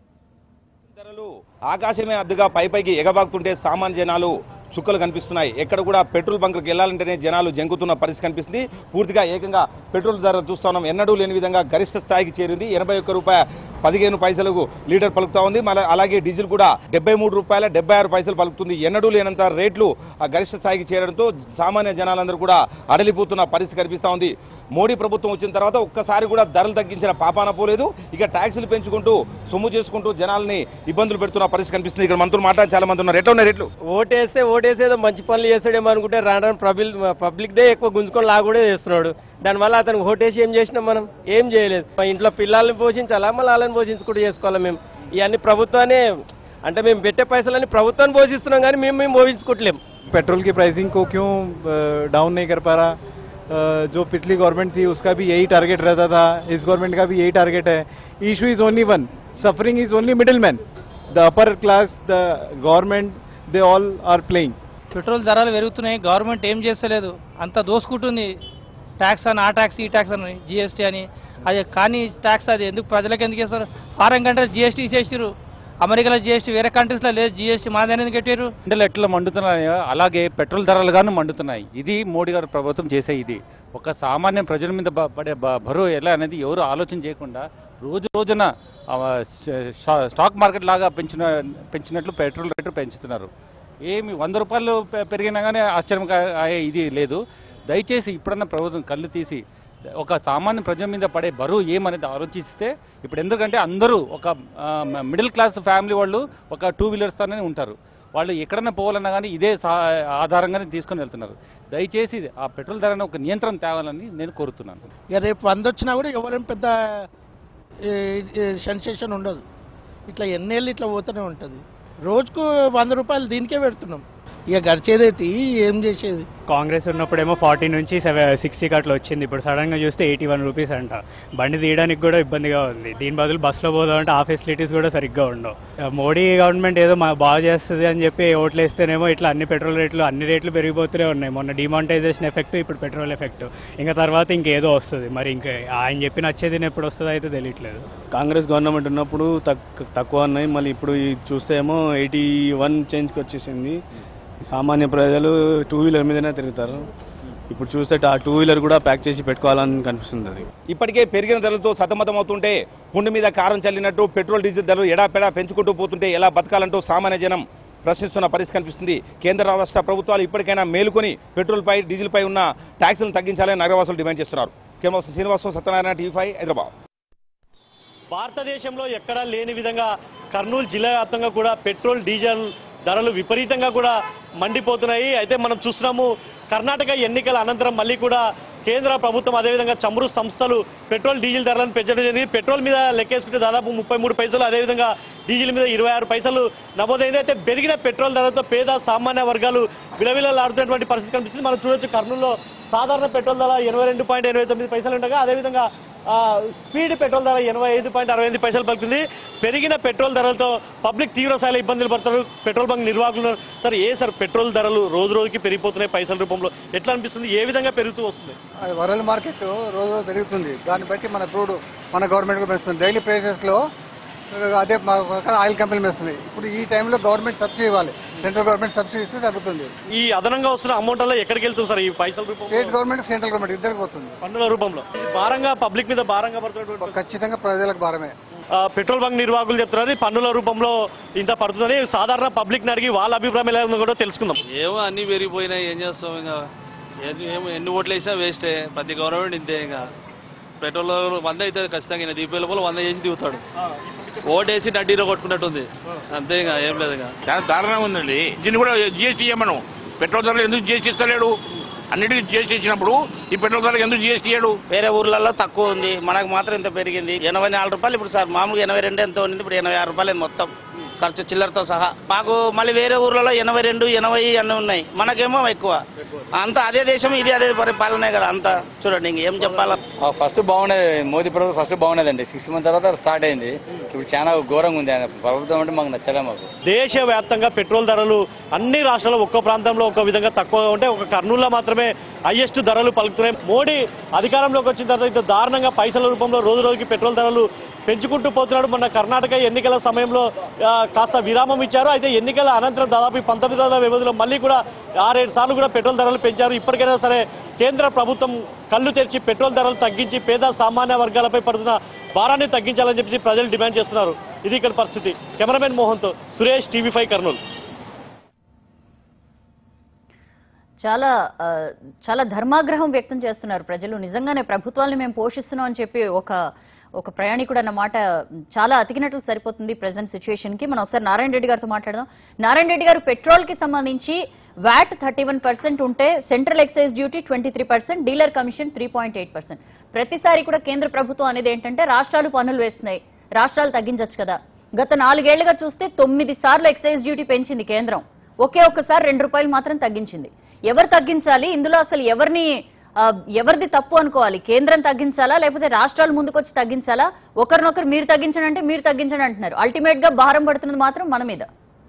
ధరలు ఆకాశమే అద్దుగా పై పైకి ఎగబాకుతుంటే సామాన్య జనాలు చుక్కలు కనిపిస్తున్నాయి ఎక్కడ కూడా పెట్రోల్ బంకులకు వెళ్ళాలంటేనే జనాలు జంకుతున్న పరిస్థితి కనిపిస్తుంది పూర్తిగా ఏకంగా పెట్రోల్ ధర చూస్తా ఉన్నాం ఎన్నడూ లేని విధంగా గరిష్ట స్థాయికి చేరింది ఎనభై ఒక్క రూపాయ పదిహేను పైసలకు లీటర్ పలుకుతా ఉంది మళ్ళీ అలాగే డీజిల్ కూడా డెబ్బై మూడు రూపాయల డెబ్బై ఆరు పైసలు పలుకుతుంది ఎన్నడూ లేనంత రేట్లు ఆ గరిష్ట స్థాయికి చేరడంతో సామాన్య జనాలందరూ కూడా అడలిపోతున్న పరిస్థితి కనిపిస్తా ఉంది మోడీ ప్రభుత్వం వచ్చిన తర్వాత ఒక్కసారి కూడా ధరలు తగ్గించిన పాపాన పోలేదు ఇక ట్యాక్సులు పెంచుకుంటూ సొమ్ము చేసుకుంటూ జనాల్ని ఇబ్బందులు పెడుతున్న పరిస్థితి కనిపిస్తుంది ఇక్కడ మంత్రులు మాట్లాడి చాలా మంది ఉన్నారు ఎట్లా ఉన్నాయి రేట్లు ఓటేస్తే ఓటేసేదో మంచి పనులు చేస్తాడేమో అనుకుంటే రాను రాను పబ్లిక్ పబ్లిక్ దే ఎక్కువ గుంజుకొని లాగూడే చేస్తున్నాడు దానివల్ల అతనికి ఓటేసి ఏం చేసినాం మనం ఏం చేయలేదు మా ఇంట్లో పిల్లల్ని పోషించాలా మళ్ళీ వాళ్ళని పోషించుకుంటూ చేసుకోవాలా మేము ఇవన్నీ ప్రభుత్వాన్ని అంటే మేము పెట్టే పైసలన్నీ ప్రభుత్వాన్ని పోషిస్తున్నాం కానీ మేము మేము పోషించుకోవట్లేం पेट्रोल की प्राइसिंग को क्यों डाउन नहीं कर पा रहा अ, जो पिछली गवर्नमेंट थी उसका भी यही टारगेट रहता था इस गवर्नमेंट का भी यही टारगेट है issue is only one suffering is only middle man the upper class the government they all are playing petrol ధరలు పెరుగుతున్నాయి గవర్నమెంట్ ఏం చేస్తలేదు అంత దోసుకుంటుంది ట్యాక్స్ అని ఆ ట్యాక్స్ ఈ ట్యాక్స్ అని జిఎస్టీ అని అది కానీ ట్యాక్స్ అది ఎందుకు ప్రజలకు ఎందుకు ఇస్తారు ఫారెన్ కంట్రీస్ జిఎస్టీ చేసిరు అమెరికాలో జిఎస్టీ వేరే కంట్రీస్లో లేదు జిఎస్టీ మన దగ్గర ఎందుకు పెట్టారు ఎండలు ఎట్లా మండుతున్నాయో అలాగే పెట్రోల్ ధరలు గాను మండుతున్నాయి ఇది మోడీ గారు ప్రభుత్వం చేసే ఇది ఒక సామాన్య ప్రజల మీద బ- పడే బ- బరువు ఎలా అనేది ఎవరు ఆలోచన చేయకుండా రోజు రోజున ఆ, ష- షా- స్టాక్ మార్కెట్ లాగా పెంచిన పెంచినట్లు పెట్రోల్ రేట్లు పెంచుతున్నారు ఏమి వంద రూపాయలు పె- పెరిగినా కానీ ఆశ్చర్యం కా- అయ్యే ఇది లేదు దయచేసి ఇప్పుడన్నా ప్రభుత్వం కళ్ళు తీసి ఒక సామాన్య ప్రజల మీద పడే బరువు ఏమనేది ఆలోచిస్తే ఇప్పుడు ఎందుకంటే అందరూ ఒక మిడిల్ క్లాస్ ఫ్యామిలీ వాళ్ళు ఒక టూ వీలర్స్తోనే ఉంటారు వాళ్ళు ఎక్కడన్నా పోవాలన్నా కానీ ఇదే సా- ఆధారంగానే తీసుకొని వెళ్తున్నారు దయచేసి ఆ పెట్రోల్ ధరను ఒక నియంత్రణ తేవాలని నేను కోరుతున్నాను ఇక రేపు వంద వచ్చినా కూడా ఎవరేం పెద్ద సెన్సేషన్ ఉండదు ఇట్లా ఎన్నేళ్ళు ఇట్లా పోతూనే ఉంటుంది రోజుకు వంద రూపాయలు దీనికే పెడుతున్నాం ఇక గడిచేదేటి ఏం చేసేది కాంగ్రెస్ ఉన్నప్పుడేమో ఫార్టీ నుంచి సెవెన్ సిక్స్టీకి అట్లా వచ్చింది ఇప్పుడు సడన్గా చూస్తే ఎయిటీ వన్ రూపీస్ అంట బండి తీయడానికి కూడా ఇబ్బందిగా ఉంది దీని బదులు బస్సులో పోదామంటే ఆ ఫెసిలిటీస్ కూడా సరిగ్గా ఉండవు ఆ, మోడీ గవర్నమెంట్ ఏదో మా బాగా చేస్తుంది అని చెప్పి ఓట్లు వేస్తేనేమో ఇట్లా అన్ని పెట్రోల్ రేట్లు అన్ని రేట్లు పెరిగిపోతూనే ఉన్నాయి మొన్న డిమానిటైజేషన్ ఎఫెక్ట్ ఇప్పుడు పెట్రోల్ ఎఫెక్ట్ ఇంకా తర్వాత ఇంకేదో వస్తుంది మరి ఇంకా ఆయన చెప్పి నచ్చేది ఎప్పుడు వస్తుందో అయితే తెలియట్లేదు కాంగ్రెస్ గవర్నమెంట్ ఉన్నప్పుడు తక్కు- తక్కువ ఉన్నాయి మళ్ళీ ఇప్పుడు ఇది చూస్తే ఏమో ఎయిటీ వన్ చేంజ్కి వచ్చేసింది సామాన్య ప్రజలు టూ వీలర్ మీదనే తిరుగుతారు ఇప్పుడు చూస్తే ఆ టూ వీలర్ కూడా ప్యాక్ చేసి పెట్టుకోవాలని కనిపిస్తుంది అది ఇప్పటికే పెరిగిన ధరలతో సతమతమవుతుంటే పుండు మీద కారం చల్లినట్టు పెట్రోల్ డీజిల్ ధరలు ఎడాపెడా పెంచుకుంటూ పోతుంటే ఎలా బతకాలంటూ సామాన్య జనం ప్రశ్నిస్తున్న పరిస్థితి కనిపిస్తుంది కేంద్ర రాష్ట్ర ప్రభుత్వాలు ఇప్పటికైనా మేలుకొని పెట్రోల్పై డీజిల్పై ఉన్న ట్యాక్సులను తగ్గించాలని నగరవాసులు డిమాండ్ చేస్తున్నారు కేవలం శ్రీనివాసం సత్యనారాయణ టీవీ ఫైవ్ హైదరాబాద్ భారతదేశంలో ఎక్కడా లేని విధంగా కర్నూలు జిల్లా వ్యాప్తంగా కూడా పెట్రోల్ డీజిల్ ధరలు విపరీతంగా కూడా మండిపోతున్నాయి అయితే మనం చూస్తున్నాము కర్ణాటక ఎన్నికల అనంతరం మళ్ళీ కూడా కేంద్ర ప్రభుత్వం అదేవిధంగా చమురు సంస్థలు పెట్రోల్ డీజిల్ ధరలను పెంచడం జరిగింది పెట్రోల్ మీద లెక్కేసుకుంటే దాదాపు ముప్పై మూడు పైసలు అదేవిధంగా డీజిల్ మీద ఇరవై ఆరు పైసలు నమోదైంది అయితే పెరిగిన పెట్రోల్ ధరలతో పేద సామాన్య వర్గాలు విలవిలలాడుతున్నటువంటి పరిస్థితి కనిపిస్తుంది మనం చూడొచ్చు కర్నూలులో సాధారణ పెట్రోల్ ధర ఎనభై రెండు పాయింట్ ఎనభై తొమ్మిది పైసలు ఉండగా అదేవిధంగా ఆ, స్పీడ్ పెట్రోల్ ధర ఎనభై ఐదు పాయింట్ అరవై ఎనిమిది పైసలు పలుకుతుంది పెరిగిన పెట్రోల్ ధరలతో పబ్లిక్ తీవ్ర స్థాయిలో ఇబ్బందులు పడుతున్నారు పెట్రోల్ బంక్ నిర్వాహకులు సార్ ఏ సార్ పెట్రోల్ ధరలు రోజు రోజుకి పెరిగిపోతున్నాయి పైసల రూపంలో ఎట్లా అనిపిస్తుంది ఏ విధంగా పెరుగుతూ వస్తుంది అది వరల్డ్ మార్కెట్ రోజు రోజు పెరుగుతుంది దాన్ని బట్టి మన క్రూడ్ మన గవర్నమెంట్ కూడా పెంచుతుంది డైలీ ప్రైసెస్లో అదే మా ప్రకారం ఆయిల్ కంపెనీలు వేస్తుంది ఇప్పుడు ఈ టైంలో గవర్నమెంట్ సబ్సిడీ ఇవ్వాలి సెంట్రల్ గవర్నమెంట్ సబ్సిడీ ఇస్తే తగ్గుతుంది ఈ అదనంగా వస్తున్న అమౌంట్ అలా ఎక్కడికి వెళ్తుంది సార్ ఈ పైసల రూపంలో స్టేట్ గవర్నమెంట్ సెంట్రల్ గవర్నమెంట్ ఇద్దరికి పోతుంది పన్నుల రూపంలో ఇది భారంగా పబ్లిక్ మీద భారంగా పడుతున్నటువంటి ఖచ్చితంగా ప్రజలకు భారమే ఆ, పెట్రోల్ బంక్ నిర్వాహకులు చెప్తున్నారు ఇది పన్నుల రూపంలో ఇంత పడుతుందని సాధారణ పబ్లిక్ ని అడిగి వాళ్ళ అభిప్రాయం ఎలా ఉందో కూడా తెలుసుకుందాం ఏమో అన్ని పెరిగిపోయినాయి ఏం చేస్తాం ఇంకా ఎన్ని ఏమో ఎన్ని ఓట్లు వేసినా వేస్టే ప్రతి గవర్నమెంట్ ఇంతే ఇంకా పెట్రోల్ వంద అయితే ఖచ్చితంగా ఈయన దీపావళి పోలు వంద చేసి దిగుతాడు ఓటేసి నడ్డీలో కొట్టుకున్నట్టుంది అంతే ఇంకా ఏం లేదు ఇంకా చాలా దారుణంగా ఉందండి దీన్ని కూడా జిఎస్టీ ఇవ్వమను పెట్రోల్ ధరలు ఎందుకు జిఎస్టీ ఇస్తలేడు అన్నిటికీ జిఎస్టీ ఇచ్చినప్పుడు ఈ పెట్రోల్ ధరలు ఎందుకు జిఎస్టీ ఇయ్యడు వేరే ఊర్లలో తక్కువ ఉంది మనకు మాత్రం ఇంత పెరిగింది ఎనభై నాలుగు రూపాయలు ఇప్పుడు సార్ మామూలుగా ఎనభై రెండు ఎంత ఉంది ఇప్పుడు ఎనభై ఆరు రూపాయలు మొత్తం ఖర్చు చిల్లరతో సహా మాకు మళ్ళీ వేరే ఊర్లలో ఎనభై రెండు ఎనభై అన్నీ ఉన్నాయి మనకేమో ఎక్కువ అంతా అదే దేశం ఇది అదే పరిపాలనే కదా అంతా చూడండి ఇంకేం చెప్పాలా ఫస్ట్ బాగుండేది మోదీ ప్రభుత్వం ఫస్ట్ బాగుండేదండి సిక్స్ మంత్ తర్వాత స్టార్ట్ అయింది ఇప్పుడు చాలా ఘోరంగా ఉంది ఆయన ప్రభుత్వం అంటే మాకు నచ్చలే మాకు దేశవ్యాప్తంగా పెట్రోల్ ధరలు అన్ని రాష్ట్రాల్లో ఒక్కో ప్రాంతంలో ఒక విధంగా తక్కువగా ఉంటే ఒక కర్నూలులో మాత్రమే హైయెస్ట్ ధరలు పలుకుతున్నాయి మోడీ అధికారంలోకి వచ్చిన తర్వాత ఇంత దారుణంగా పైసల రూపంలో రోజు రోజుకి పెట్రోల్ ధరలు పెంచుకుంటూ పోతున్నాడు మొన్న కర్ణాటక ఎన్నికల సమయంలో ఆ, కాస్త విరామం ఇచ్చారు అయితే ఎన్నికల అనంతరం దాదాపు ఈ పంతొమ్మిది రోజుల వ్యవధిలో మళ్ళీ కూడా ఆరేడు సార్లు కూడా పెట్రోల్ ధరలు పెంచారు ఇప్పటికైనా సరే కేంద్ర ప్రభుత్వం కళ్ళు తెరిచి పెట్రోల్ ధరలు తగ్గించి పేద సామాన్య వర్గాలపై పడుతున్న భారాన్ని తగ్గించాలని చెప్పి ప్రజలు డిమాండ్ చేస్తున్నారు ఇది ఇక్కడ పరిస్థితి కెమెరామెన్ మోహన్తో సురేష్ టీవీ ఫైవ్ కర్నూలు చాలా ఆ, చాలా ధర్మాగ్రహం వ్యక్తం చేస్తున్నారు ప్రజలు నిజంగానే ప్రభుత్వాన్ని మేము పోషిస్తున్నాం అని చెప్పి ఒక ఒక ప్రయాణికుడు అన్న మాట చాలా అతికినట్లు సరిపోతుంది ప్రజెంట్ సిచ్యువేషన్ కి మనం ఒకసారి నారాయణ రెడ్డి గారితో మాట్లాడదాం నారాయణ రెడ్డి గారు పెట్రోల్ కి సంబంధించి వ్యాట్ థర్టీ వన్ పర్సెంట్ ఉంటే central excise duty twenty three percent dealer commission three point eight percent ప్రతిసారి కూడా కేంద్ర ప్రభుత్వం అనేది ఏంటంటే రాష్ట్రాలు పన్నులు వేస్తున్నాయి రాష్ట్రాలు తగ్గించవచ్చు కదా గత నాలుగేళ్లుగా చూస్తే తొమ్మిది సార్లు ఎక్సైజ్ డ్యూటీ పెంచింది కేంద్రం ఒకే ఒక్కసారి రెండు రూపాయలు మాత్రం తగ్గించింది ఎవరు తగ్గించాలి ఇందులో అసలు ఎవరిని ఆ, ఎవరిది తప్పు అనుకోవాలి కేంద్రం తగ్గించాలా లేకపోతే రాష్ట్రాలు ముందుకొచ్చి తగ్గించాలా ఒకరినొకరు మీరు తగ్గించండి అంటే మీరు తగ్గించండి అంటున్నారు అల్టిమేట్ గా భారం పడుతున్నది మాత్రం మన మీద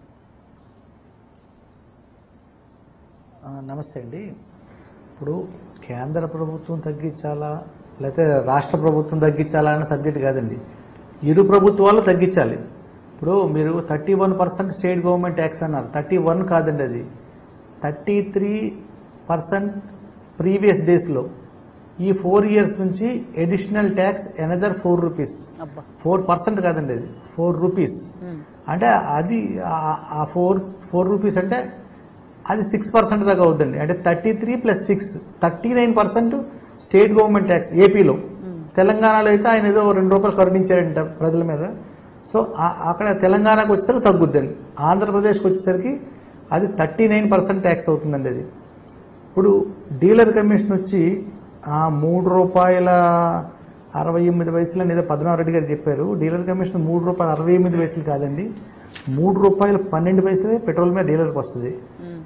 ఆ, నమస్తే అండి ఇప్పుడు కేంద్ర ప్రభుత్వం తగ్గించాలా లేకపోతే రాష్ట్ర ప్రభుత్వం తగ్గించాలా అనే సబ్జెక్ట్ కాదండి ఇరు ప్రభుత్వాలు తగ్గించాలి ఇప్పుడు మీరు thirty one percent state government tax అన్నారు థర్టీ వన్ కాదండి అది థర్టీ త్రీ పర్సెంట్ ప్రీవియస్ డేస్లో ఈ ఫోర్ ఇయర్స్ నుంచి additional tax another four rupees four percent కాదండి అది ఫోర్ రూపీస్ అంటే అది ఆ- ఆ ఫోర్ ఫోర్ రూపీస్ అంటే అది సిక్స్ పర్సెంట్ దాకా అవుతుందండి అంటే thirty three plus six thirty nine percent state government tax ఏపీలో తెలంగాణలో అయితే ఆయన ఏదో రెండు రూపాయలు కరుణించాడంట ప్రజల మీద సో ఆ- అక్కడ తెలంగాణకు వచ్చేసరికి తగ్గుద్దండి ఆంధ్రప్రదేశ్కి వచ్చేసరికి అది థర్టీ నైన్ పర్సెంట్ ట్యాక్స్ అవుతుందండి అది ఇప్పుడు డీలర్ కమిషన్ వచ్చి ఆ మూడు రూపాయల అరవై ఎనిమిది వయసులు అనేది పద్మనాభ రెడ్డి గారు చెప్పారు డీలర్ కమిషన్ మూడు రూపాయల అరవై ఎనిమిది వయసులు కాదండి మూడు రూపాయల పన్నెండు వయసులే పెట్రోల్ మీద డీలర్కి వస్తుంది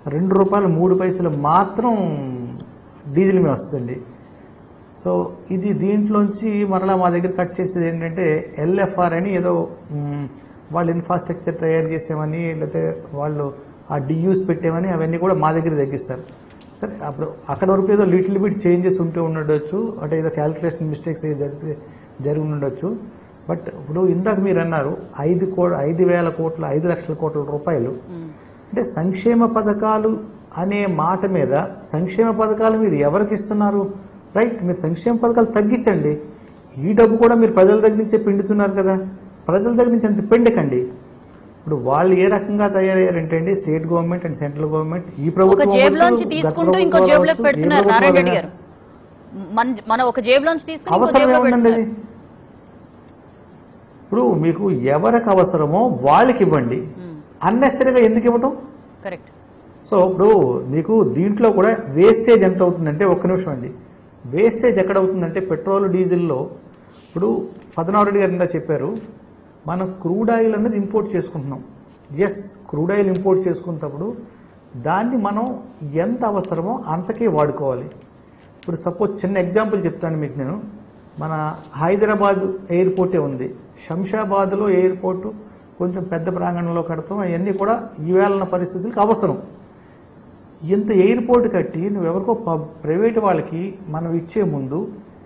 రెండు రూపాయలు మూడు పైసలు మాత్రం డీజిల్ మీద వస్తుందండి సో ఇది దీంట్లోంచి మరలా మా దగ్గర కట్ చేసేది ఏంటంటే ఎల్ఎఫ్ఆర్ అని ఏదో మ్, వాళ్ళు ఇన్ఫ్రాస్ట్రక్చర్ తయారు చేసామని లేకపోతే వాళ్ళు ఆ డియూస్ పెట్టామని అవన్నీ కూడా మా దగ్గర తగ్గిస్తారు సరే అప్పుడు అక్కడ వరకు ఏదో లిటిల్ బిట్ చేంజెస్ ఉంటూ ఉండొచ్చు అంటే ఏదో క్యాల్కులేషన్ మిస్టేక్స్ జరిగితే జరిగి ఉండొచ్చు బట్ ఇప్పుడు ఇందాక మీరు అన్నారు ఐదు కో ఐదు వేల కోట్ల ఐదు లక్షల కోట్ల రూపాయలు అంటే సంక్షేమ పథకాలు అనే మాట మీద సంక్షేమ పథకాలు మీరు ఎవరికి ఇస్తున్నారు రైట్ మీరు సంక్షేమ పథకాలు తగ్గించండి ఈ డబ్బు కూడా మీరు ప్రజల దగ్గర నుంచే పిండుతున్నారు కదా ప్రజల దగ్గర నుంచి అంత పిండకండి ఇప్పుడు వాళ్ళు ఏ రకంగా తయారయ్యారంటే అండి state government and central government ఈ ఒక ప్రభుత్వం జేబులోంచి అవ్వచ్చు, గత తీసుకుంటూ ఇంకో ప్రభుత్వాలు జేబులోకి అవ్వచ్చు, ఏ పెడుతున్నారు ప్రభుత్వాలు నారాయణ రెడ్డి అయినా. గారు మన మన ఒక జేబులోంచి తీసుకుని ఇంకో అవసరం జేబులో ఏముందండి పెడుతున్నారు అది ఇప్పుడు మీకు ఎవరికి అవసరమో వాళ్ళకి ఇవ్వండి అన్నెసరిగా ఎందుకు ఇవ్వటం కరెక్ట్ సో ఇప్పుడు మీకు దీంట్లో కూడా వేస్టేజ్ ఎంత అవుతుందంటే ఒక్క నిమిషం అండి వేస్టేజ్ ఎక్కడ అవుతుందంటే పెట్రోల్ డీజిల్లో ఇప్పుడు పద్మనాభరెడ్డి గారు ఇందా చెప్పారు మనం క్రూడ్ ఆయిల్ అనేది ఇంపోర్ట్ చేసుకుంటున్నాం ఎస్ క్రూడ్ ఆయిల్ ఇంపోర్ట్ చేసుకున్నప్పుడు దాన్ని మనం ఎంత అవసరమో అంతకే వాడుకోవాలి ఇప్పుడు సపోజ్ చిన్న ఎగ్జాంపుల్ చెప్తాను మీకు నేను మన హైదరాబాద్ ఎయిర్పోర్టే ఉంది శంషాబాద్లో ఎయిర్పోర్టు కొంచెం పెద్ద ప్రాంగణంలో కడతాం అవన్నీ కూడా ఈవేళ పరిస్థితులకు అవసరం ఇంత ఎయిర్పోర్ట్ కట్టి నువ్వు ఎవరికో పబ్- ప్రైవేట్ వాళ్ళకి మనం ఇచ్చే ముందు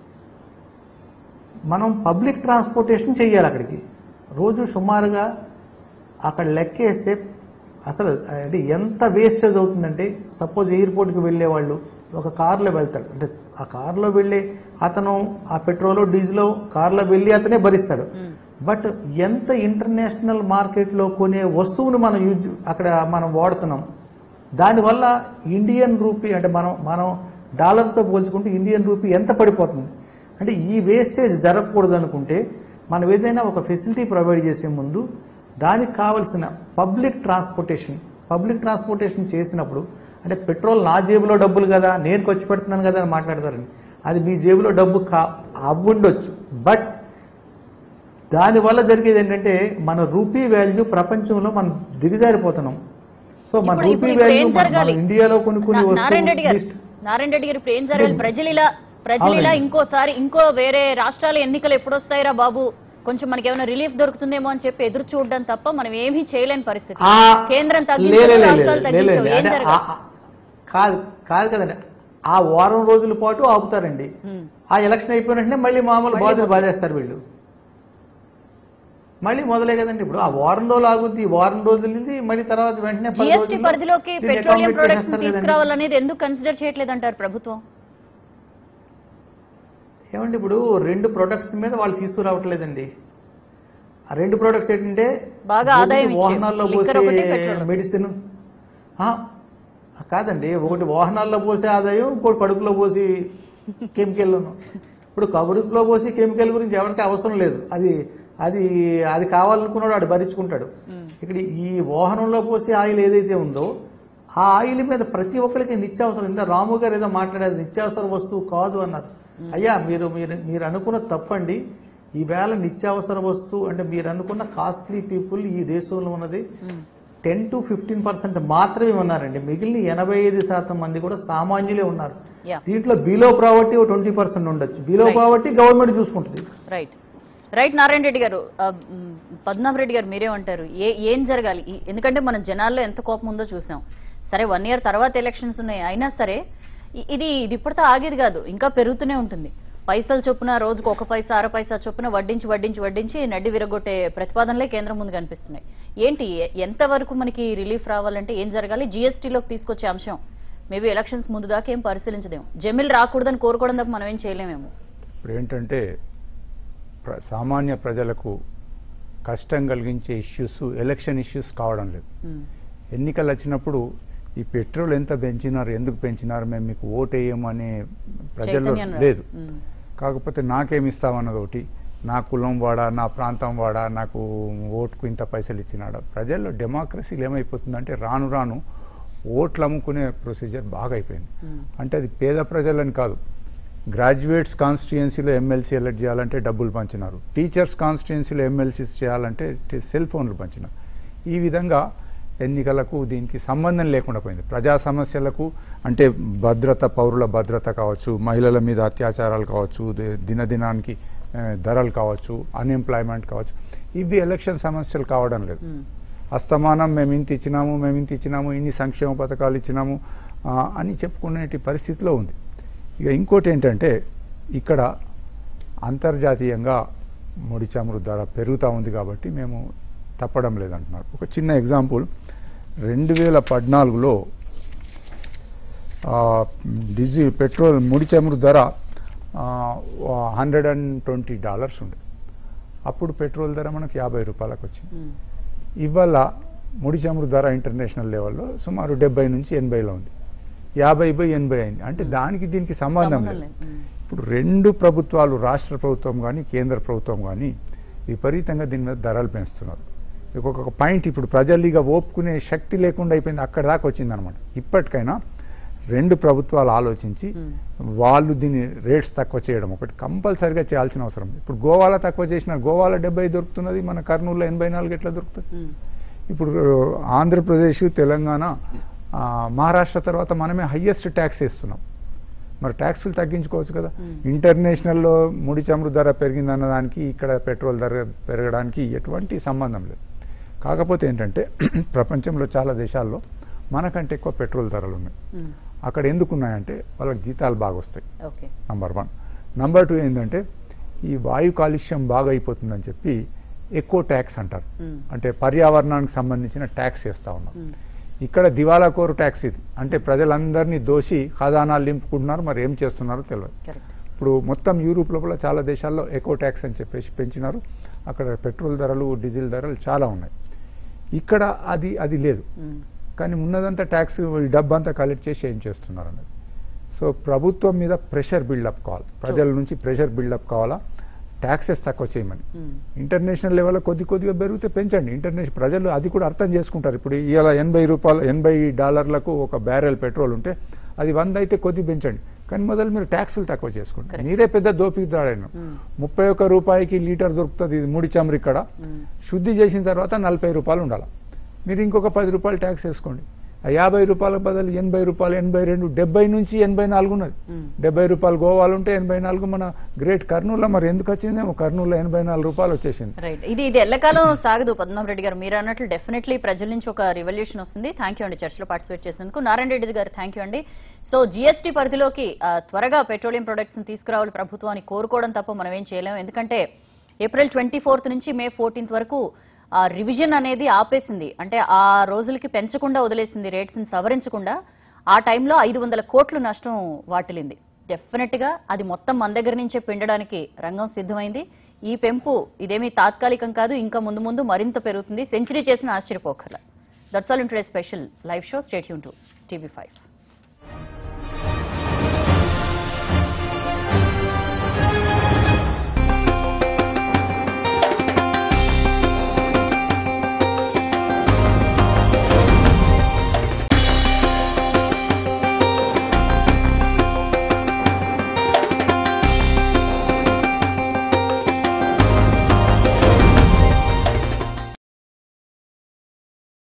మనం పబ్లిక్ ట్రాన్స్పోర్టేషన్ చేయాలి అక్కడికి రోజు సుమారుగా అక్కడ లెక్కేస్తే అసలు అంటే ఎంత వేస్టేజ్ అవుతుందంటే సపోజ్ ఎయిర్పోర్ట్కి వెళ్ళే వాళ్ళు ఒక కార్లో వెళ్తాడు అంటే ఆ కార్లో వెళ్ళే అతను ఆ పెట్రోల్ డీజిల్ కార్లో వెళ్ళి అతనే భరిస్తాడు బట్ ఎంత ఇంటర్నేషనల్ మార్కెట్లో కొనే వస్తువును మనం యూజ్ అక్కడ మనం వాడుతున్నాం దానివల్ల ఇండియన్ రూపీ అంటే మనం మనం డాలర్తో పోల్చుకుంటే ఇండియన్ రూపీ ఎంత పడిపోతుంది అంటే ఈ వేస్టేజ్ జరగకూడదు అనుకుంటే మనం ఏదైనా ఒక ఫెసిలిటీ ప్రొవైడ్ చేసే ముందు దానికి కావలసిన పబ్లిక్ ట్రాన్స్పోర్టేషన్ పబ్లిక్ ట్రాన్స్పోర్టేషన్ చేసినప్పుడు అంటే పెట్రోల్ నా జేబులో డబ్బులు కదా నేను ఖర్చు పెడుతున్నాను కదా అని మాట్లాడతారండి అది మీ జేబులో డబ్బు కా అవ్వుండొచ్చు బట్ దానివల్ల జరిగేది ఏంటంటే మన రూపీ వాల్యూ ప్రపంచంలో మనం దిగజారిపోతున్నాం సో మన ఇప్పుడు- రూపీ ఇప్పుడు వాల్యూ ఏం మన- మన జరగాలి? ఇండియాలో కొన్ని కొన్ని నా- నారాయణ రెడ్డి గారు వస్తువులు నారాయణ రెడ్డి గారు ఇప్పుడు ఏం జరగాలి ప్రజలు ఇలా ప్రజలు ఇలా అవునండి. ఇంకోసారి ఇంకో వేరే రాష్ట్రాల ఎన్నికలు ఎప్పుడు వస్తాయిరా బాబు కొంచెం మనకి ఏమైనా రిలీఫ్ దొరుకుతుందేమో అని చెప్పి ఎదురు చూడడం తప్ప మనం ఏమీ చేయలేని పరిస్థితి ఆ, కేంద్రం లే, లే, తగ్గించదు లే, రాష్ట్రాలు లే, లే, తగ్గించవు లే, ఏం అంటే జరగాలి ఆ- ఆ- కాదు కాదు కదండి ఆ వారం రోజుల పాటు ఆపుతారండి ఉమ్. ఆ ఎలక్షన్ అయిపోయిన వెంటనే మళ్ళీ మామూలు మళ్ళీ బాధ్యత మొదలు. బాధేస్తారు వీళ్ళు మళ్ళీ మొదలే కదండి ఇప్పుడు ఆ వారం రోజులు ఆగుద్ది ఈ వారం రోజులు ఇది మళ్ళీ తర్వాత వెంటనే పది జిఎస్టీ రోజుల్లో పరిధిలోకి దీన్ని పెట్రోలియం accommodate ప్రొడక్ట్స్ చేసేస్తారు కదండి. తీసుకురావాలనేది ఎందుకు కన్సిడర్ చేయట్లేదంటారు ప్రభుత్వం ఏమండి ఇప్పుడు రెండు ప్రొడక్ట్స్ మీద వాళ్ళు తీసుకురావట్లేదండి ఆ రెండు ప్రొడక్ట్స్ ఏంటంటే బాగా ఆదాయం ఒకటి ఇచ్చేవి. వాహనాల్లో లిక్కర్ పోసే ఒకటి, పెట్రోల్ ఒకటి. మెడిసిన్ ఆ, కాదండి ఒకటి వాహనాల్లో పోసే ఆదాయం ఇంకోటి కడుపులో పోసి కెమికల్ ఇప్పుడు కడుపులో పోసి కెమికల్ గురించి ఎవరికి అవసరం లేదు అది అది అది కావాలనుకున్నాడు వాడు భరించుకుంటాడు ఇక్కడ ఈ వాహనంలో పోసే ఆయిల్ ఏదైతే ఉందో ఆ ఆయిల్ మీద ప్రతి ఒక్కరికి నిత్యావసరం ఇంత రాము గారు ఏదో మాట్లాడారు నిత్యావసర వస్తువు కాదు అన్నారు అయ్యా మీరు మీరు మీరు అనుకున్న తప్పండి ఈవేళ నిత్యావసర వస్తువు అంటే మీరు అనుకున్న కాస్ట్లీ పీపుల్ ఈ దేశంలో ఉన్నది టెన్ టు ఫిఫ్టీన్ పర్సెంట్ మాత్రమే ఉన్నారండి మిగిలిన ఎనభై ఐదు శాతం మంది కూడా సామాన్యులే ఉన్నారు యా దీంట్లో బిలో ప్రావర్టీ ట్వంటీ పర్సెంట్ ఉండొచ్చు బిలో Right. ప్రావర్టీ గవర్నమెంట్ చూసుకుంటుంది రైట్ రైట్ నారాయణ రెడ్డి గారు ఆ, మ్, పద్మనాభ రెడ్డి గారు మీరేమంటారు ఏ ఏం జరగాలి ఈ- ఎందుకంటే మన జనాల్లో ఎంత కోపం ఉందో చూసాం సరే వన్ ఇయర్ తర్వాత ఎలక్షన్స్ ఉన్నాయి అయినా సరే ఇ- ఇది ఇది ఇప్పటితో ఆగేది కాదు ఇంకా పెరుగుతూనే ఉంటుంది పైసలు చొప్పున రోజుకు ఒక పైసా అర పైసా చొప్పున వడ్డించి వడ్డించి వడ్డించి నడ్డి విరగొట్టే ప్రతిపాదనలే కేంద్రం ముందు కనిపిస్తున్నాయి ఏంటి ఎ- ఎంత వరకు మనకి రిలీఫ్ రావాలంటే ఏం జరగాలి జీఎస్టీలోకి తీసుకొచ్చే అంశం మేబీ ఎలక్షన్స్ ముందు దాకా ఏం పరిశీలించదేమో జమిల్ రాకూడదని కోరుకోవడం తప్ప మనం ఏం చేయలేమేమో ఇప్పుడు ఏంటంటే ప్ర- సామాన్య ప్రజలకు కష్టం కలిగించే ఇష్యూస్ ఎలక్షన్ ఇష్యూస్ కావడం లేదు ఉమ్. ఎన్నికలు వచ్చినప్పుడు ఈ పెట్రోల్ ఎంత పెంచినారు ఎందుకు పెంచినారు మేము మీకు ఓటు వేయమనే ప్రజల్లో చైతన్యం రాదు. లేదు ఉమ్. కాకపోతే నాకేమి ఇస్తామన్నది ఒకటి నా కులం వాడా నా ప్రాంతం వాడా నాకు ఓటుకు ఇంత పైసలు ఇచ్చినాడా ప్రజల్లో డెమోక్రసీలు ఏమైపోతుందంటే రాను రాను ఓట్లు అమ్ముకునే ప్రొసీజర్ బాగా అయిపోయింది అంటే అది పేద ప్రజలని కాదు గ్రాడ్యుయేట్స్ కాన్స్టిట్యుయెన్సీలో ఎమ్మెల్సీ ఎలక్ట్ చేయాలంటే డబ్బులు పంచినారు టీచర్స్ కాన్స్టిట్యుయెన్సీలో ఎమ్మెల్సీస్ చేయాలంటే టి- సెల్ ఫోన్లు పంచినారు ఈ విధంగా ఎన్నికలకు దీనికి సంబంధం లేకుండా పోయింది ప్రజా సమస్యలకు అంటే భద్రత పౌరుల భద్రత కావచ్చు మహిళల మీద అత్యాచారాలు కావచ్చు ది- దినదినానికి ఆ, ధరలు కావచ్చు అన్ఎంప్లాయ్మెంట్ కావచ్చు ఇవి ఎలక్షన్ సమస్యలు కావడం లేదు అస్తమానం మేము ఇంత ఇచ్చినాము మేము ఇంత ఇచ్చినాము ఇన్ని సంక్షేమ పథకాలు ఇచ్చినాము ఆ, అని చెప్పుకునే పరిస్థితిలో ఉంది ఇక ఇంకోటి ఏంటంటే ఇక్కడ అంతర్జాతీయంగా ముడి చమురు ధర పెరుగుతూ ఉంది కాబట్టి మేము తప్పడం లేదంటున్నారు ఒక చిన్న ఎగ్జాంపుల్ రెండు వేల పద్నాలుగులో డీజిల్ పెట్రోల్ ముడి చమురు ధర హండ్రెడ్ అండ్ ట్వంటీ డాలర్స్ ఉండే అప్పుడు పెట్రోల్ ధర మనకు యాభై రూపాయలకు వచ్చింది ఇవాళ ముడి చమురు ధర ఇంటర్నేషనల్ లెవెల్లో సుమారు డెబ్బై నుంచి ఎనభైలో ఉంది యాభై బై ఎనభై అయింది అంటే దానికి దీనికి సంబంధం లేదు ఇప్పుడు రెండు ప్రభుత్వాలు రాష్ట్ర ప్రభుత్వం కానీ కేంద్ర ప్రభుత్వం కానీ విపరీతంగా దీని మీద ధరలు పెంచుతున్నారు ఒక్కొక్క పాయింట్ ఇప్పుడు ప్రజలు ఇక ఓపుకునే శక్తి లేకుండా అయిపోయింది అక్కడ దాకా వచ్చిందనమాట ఇప్పటికైనా రెండు ప్రభుత్వాలు ఆలోచించి వాళ్ళు దీని రేట్స్ తక్కువ చేయడం ఒకటి కంపల్సరిగా చేయాల్సిన అవసరం ఉంది. ఇప్పుడు గోవాలో తక్కువ చేసిన గోవాలో డెబ్బై దొరుకుతున్నది మన కర్నూలులో ఎనభై నాలుగు ఎట్లా దొరుకుతుంది ఇప్పుడు ఆంధ్రప్రదేశ్ తెలంగాణ ఆ, మహారాష్ట్ర తర్వాత మనమే హయ్యెస్ట్ ట్యాక్స్ వేస్తున్నాం మరి ట్యాక్సులు తగ్గించుకోవచ్చు కదా ఇంటర్నేషనల్లో ముడి చమురు ధర పెరిగిందన్న దానికి ఇక్కడ పెట్రోల్ ధర పెరగడానికి ఎటువంటి సంబంధం లేదు కాకపోతే ఏంటంటే ప్రపంచంలో చాలా దేశాల్లో మనకంటే ఎక్కువ పెట్రోల్ ధరలు ఉన్నాయి అక్కడ ఎందుకు ఉన్నాయంటే వాళ్ళకి జీతాలు బాగా వస్తాయి okay number one number two ఏంటంటే ఈ వాయు కాలుష్యం బాగా అయిపోతుందని చెప్పి ఎక్కువ ట్యాక్స్ అంటారు అంటే పర్యావరణానికి సంబంధించిన ట్యాక్స్ వేస్తూ ఉన్నారు ఇక్కడ దివాలా కోరు ట్యాక్స్ ఇది అంటే ప్రజలందరినీ దోషి ఖజానాలు నింపుకుంటున్నారు మరి ఏం చేస్తున్నారో తెలియదు ఇప్పుడు మొత్తం యూరోప్ లోపల చాలా దేశాల్లో ఎకో ట్యాక్స్ అని చెప్పేసి పెంచినారు అక్కడ పెట్రోల్ ధరలు డీజిల్ ధరలు చాలా ఉన్నాయి ఇక్కడ అది అది లేదు కానీ ఉన్నదంతా ట్యాక్స్ ఈ డబ్బంతా కలెక్ట్ చేసి ఏం చేస్తున్నారు అన్నది సో ప్రభుత్వం మీద ప్రెషర్ బిల్డప్ కావాలి ప్రజల నుంచి ప్రెషర్ బిల్డప్ కావాలా ట్యాక్సెస్ తక్కువ చేయమని ఇంటర్నేషనల్ లెవెల్లో కొద్ది కొద్దిగా పెరిగితే పెంచండి ఇంటర్నేషనల్ ప్రజలు అది కూడా అర్థం చేసుకుంటారు ఇప్పుడు ఇవాళ ఎనభై రూపాయలు ఎనభై డాలర్లకు ఒక బ్యారెల్ పెట్రోల్ ఉంటే అది వంద అయితే కొద్ది పెంచండి కానీ మొదలు మీరు ట్యాక్సులు తక్కువ చేసుకుంటారు మీరే పెద్ద దోపిదాడైన ముప్పై ఒక్క రూపాయికి లీటర్ దొరుకుతుంది ఇది ముడి చమురు ఇక్కడ శుద్ధి చేసిన తర్వాత నలభై రూపాయలు ఉండాలి మీరు ఇంకొక పది రూపాయలు ట్యాక్స్ వేసుకోండి ఆ యాభై రూపాయల బదులు ఎనభై రూపాయలు ఎనభై రెండు డెబ్బై నుంచి ఎనభై నాలుగు ఉన్నది డెబ్బై రూపాయలు గోవాలు ఉంటే ఎనభై నాలుగు మన గ్రేట్ కర్నూలులో మరి ఎందుకు వచ్చిందేమో కర్నూలులో ఎనభై నాలుగు రూపాయలు వచ్చేసింది రైట్ ఇది ఇది ఎల్లకాలం సాగదు పద్మనాభ రెడ్డి గారు మీరు అన్నట్లు డెఫినెట్లీ ప్రజల నుంచి ఒక రివల్యూషన్ వస్తుంది థ్యాంక్ యూ అండి చర్చలో పార్టిసిపేట్ చేసినందుకు నారాయణ రెడ్డి గారు థ్యాంక్ యూ అండి సో జీఎస్టీ పరిధిలోకి ఆ, త్వరగా పెట్రోలియం ప్రొడక్ట్స్ ని తీసుకురావాలి ప్రభుత్వాన్ని కోరుకోవడం తప్ప మనం ఏం చేయలేము ఎందుకంటే ఏప్రిల్ ట్వంటీ ఫోర్త్ నుంచి మే ఫోర్టీన్త్ వరకు ఆ రివిజన్ అనేది ఆపేసింది అంటే ఆ రోజులకి పెంచకుండా వదిలేసింది రేట్స్ ని సవరించకుండా ఆ టైంలో ఐదు వందల కోట్లు నష్టం వాటిల్లింది డెఫినెట్ గా అది మొత్తం మన దగ్గర నుంచే పిండడానికి రంగం సిద్ధమైంది ఈ పెంపు ఇదేమీ తాత్కాలికం కాదు ఇంకా ముందు ముందు మరింత పెరుగుతుంది సెంచరీ చేసిన ఆశ్చర్యపోకర్ల that's all in today special live show stay యూన్ టు టీవీ ఫైవ్